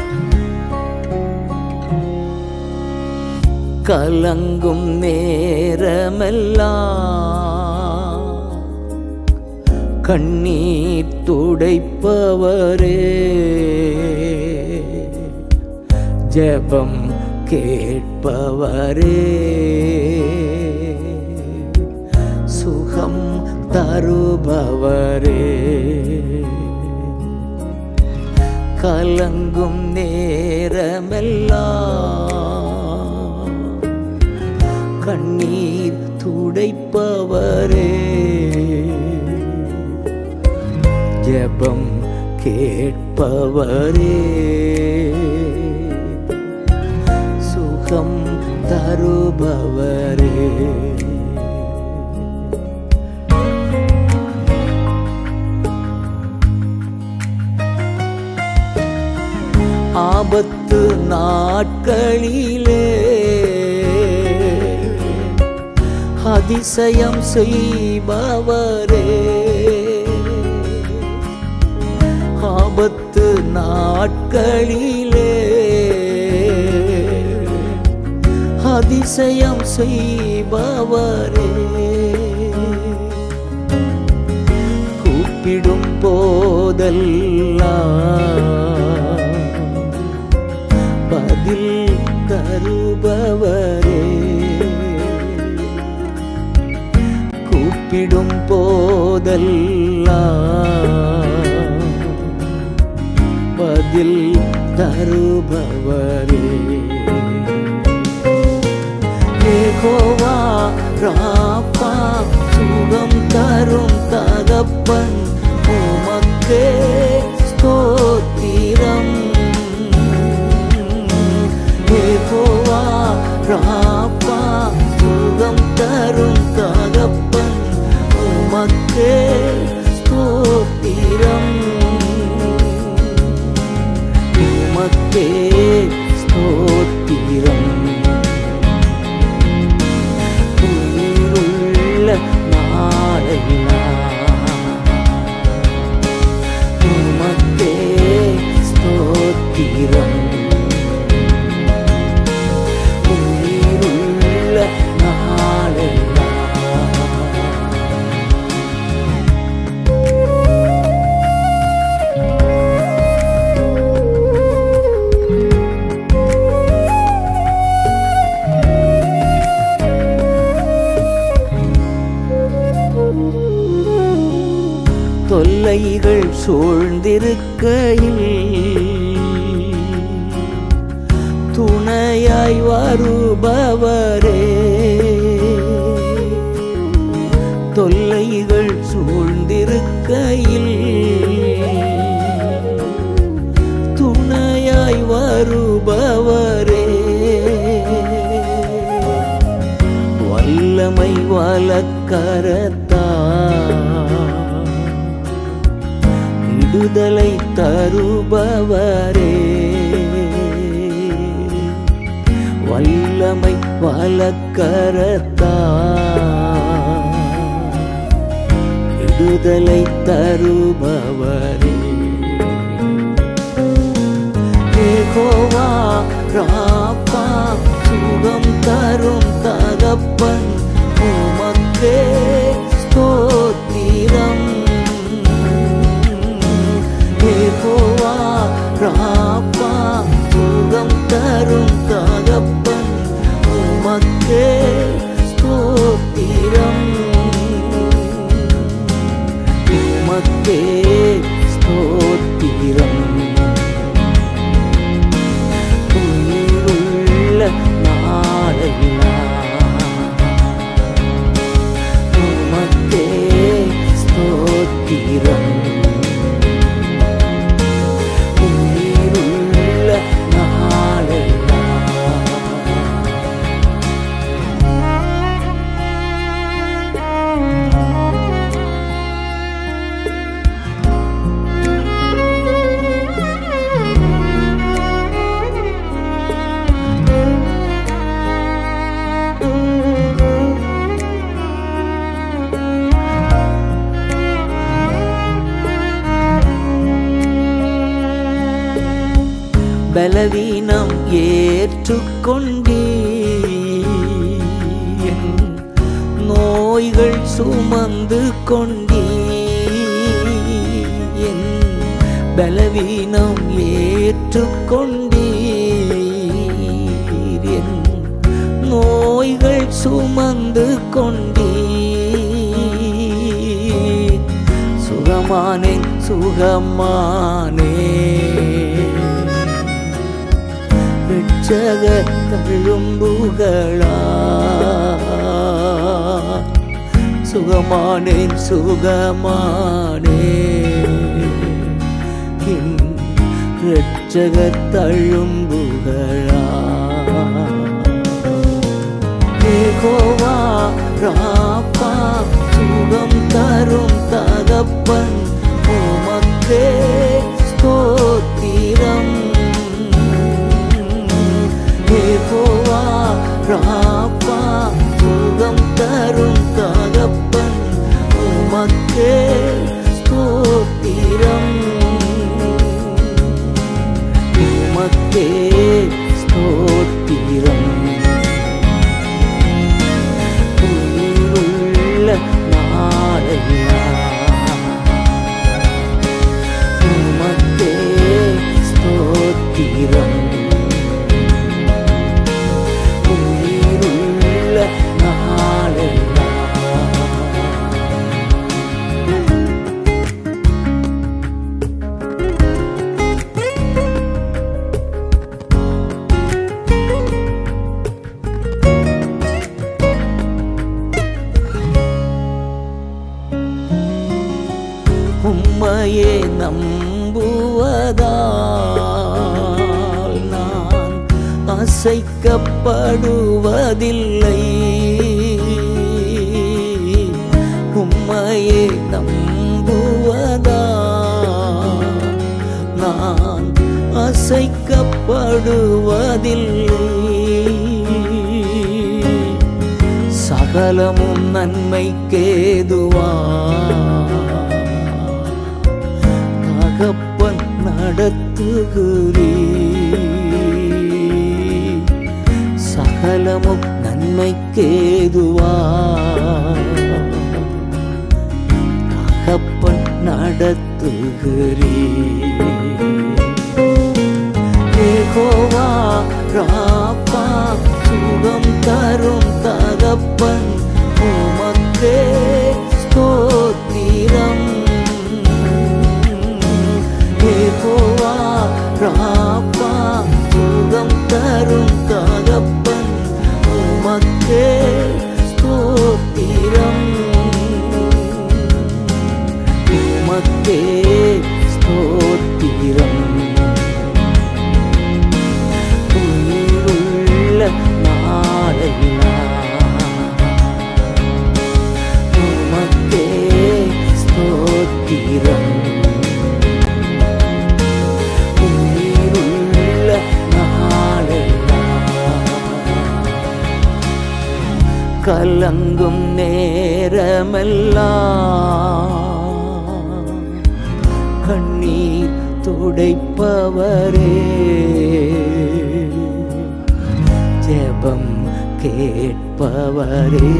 Speaker 1: கலங்கும் நேரமெல்லாம் கண்ணீர் துடைப்பவரே ஜெபம் கேட்பவரே சுகம் தருபவரே கலங்கும் நேரமெல்லாம் கண்ணீர் துடைப்பவரே ஜெபம் கேட்பவரே சுகம் தருபவரே ஆபத்து நாட்களிலே அதிசயம் செய்பவரே ஆபத்து நாட்களிலே அதிசயம் செய்பவரே கூப்பிடும் போதெல்லாம் பதில் தருபவரே கூப்பிடும் போதெல்லாம் பதில் தருபவரே ஏகோவா ராப்பா சுகம் தரும் தகப்பன் உமக்கே ஸ்தோத்திரம் ஏகோவா ராப்பா சுகம் தரும் தகப்பன் உமக்கே ஸ்தோத்திரம் உமக்கே ஸ்தோத்திரம் உயிருள்ள நாளெல்லாம் உமக்கே ஸ்தோத்திரம் உயிருள்ள நாளெல்லாம் தொல்லைகள் சூழ்ந்திருக்கையில் துணையாய் வருபவரே தொல்லைகள் சூழ்ந்திருக்கையில் துணையாய் வருபவரே வல்லமை வலக்கரத்தா விடுதலை தருபவரே வல்லமை வலக்கரத்தா விடுதலை தருபவரே ஏகோவா ராப்பா சுகம் தரும் தகப்பன் உமக்கே ஸ்தோத்திரம் ஏகோவா ராப்பா சுகம் தரும் தகப்பன் உமக்கே ஸ்தோத்திரம் உமக்கே ஸ்தோத்திரம் உயிருள்ள நாளெல்லாம் உமக்கே ஸ்தோத்திரம் உயிருள்ள நாளெல்லாம் பலவீனம் ஏற்றுக்கொண்டீ என் நோய்கள் சுமந்து கொண்டீ என் பலவீனம் ஏற்றுக்கொண்டீர் என் நோய்கள் சுமந்து கொண்டீர் சுகமானேன் சுகமானே ரட்சக தழும்புகளா சுகமானேன் சுகமானே என் ரட்சக தழும்புகளா ஏகோவா ராப்பா சுகம் தரும் தகப்பன் உமக்கே ஸ்தோத்திரம் ஏகோவா ராப்பா சுகம் தரும் தகப்பன் உமக்கே ஸ்தோத்திரம் உமக்கே ஸ்தோத்திரம் உயிருள்ள நாளெல்லாம் உமக்கே ஸ்தோத்திரம் உயிருள்ள நாளெல்லாம் உம்மையே நம்புவதால் நான் அசைக்கப்படுவதில்லை உம்மையே நம்புவதால் நான் அசைக்கப்படுவதில்லை சகலமும் நன்மைக்கேதுவா தகப்பன் நடத்துகிறீ சகலமும் நன்மைக்கேதுவா தகப்பன் நடத்துகிறீ ஏகோவா ராப்பா சுகம் தரும் தகப்பன் உமக்கே ஸ்தோத்திரம் ஸ்தோத்திரம் உயிருள்ள நாளெல்லாம் கலங்கும் நேரமெல்லாம் கண்ணீர் துடைப்பவரே ஜெபம் கேட்பவரே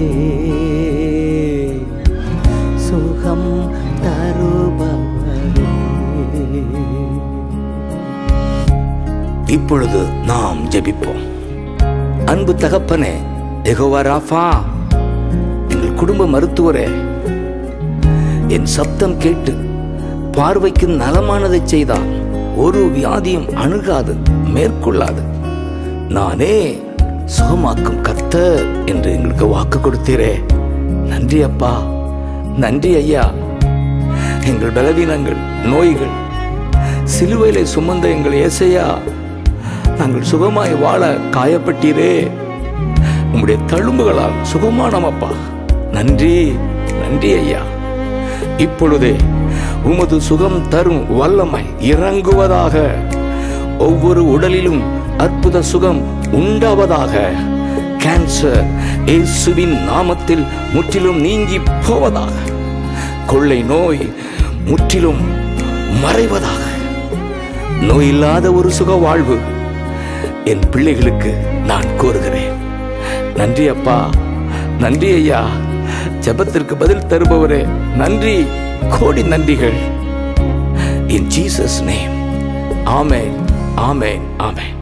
Speaker 1: சுகம் தருபவரே
Speaker 3: இப்பொழுது நாம் ஜெபிப்போம் அன்பு தகப்பனே எகோவா ராஃபா எங்கள் குடும்ப மருத்துவரே என் சப்தம் கேட்டு பார்வைக்கு நலமானதை செய்தால் ஒரு வியாதியும் அணுகாது மேற்கொள்ளாது நானே சுகமாக்கும் கர்த்தர் என்று எங்களுக்கு வாக்கு கொடுத்தீரே நன்றி அப்பா நன்றி ஐயா எங்கள் பலவீனங்கள் நோய்கள் சிலுவையிலே சுமந்த எங்கள் ஏசையா நாங்கள் சுகமாய் வாழ காயப்பட்டீரே உம்முடைய தழும்புகளால் சுகமானமப்பா நன்றி நன்றி ஐயா இப்பொழுதே உமது சுகம் தரும் வல்லமை இறங்குவதாக ஒவ்வொரு உடலிலும் அற்புத சுகம் உண்டாவதாக கேன்சர் இயேசுவின் நாமத்தில் முற்றிலும் நீங்கி போவதாக கொள்ளை நோய் முற்றிலும் மறைவதாக நோய் இல்லாத ஒரு சுக வாழ்வு என் பிள்ளைகளுக்கு நான் கோருகிறேன் நன்றி அப்பா நன்றி ஐயா ஜெபத்திற்கு பதில் தருபவரே நன்றி கோடி நன்றிகள் in Jesus name amen amen amen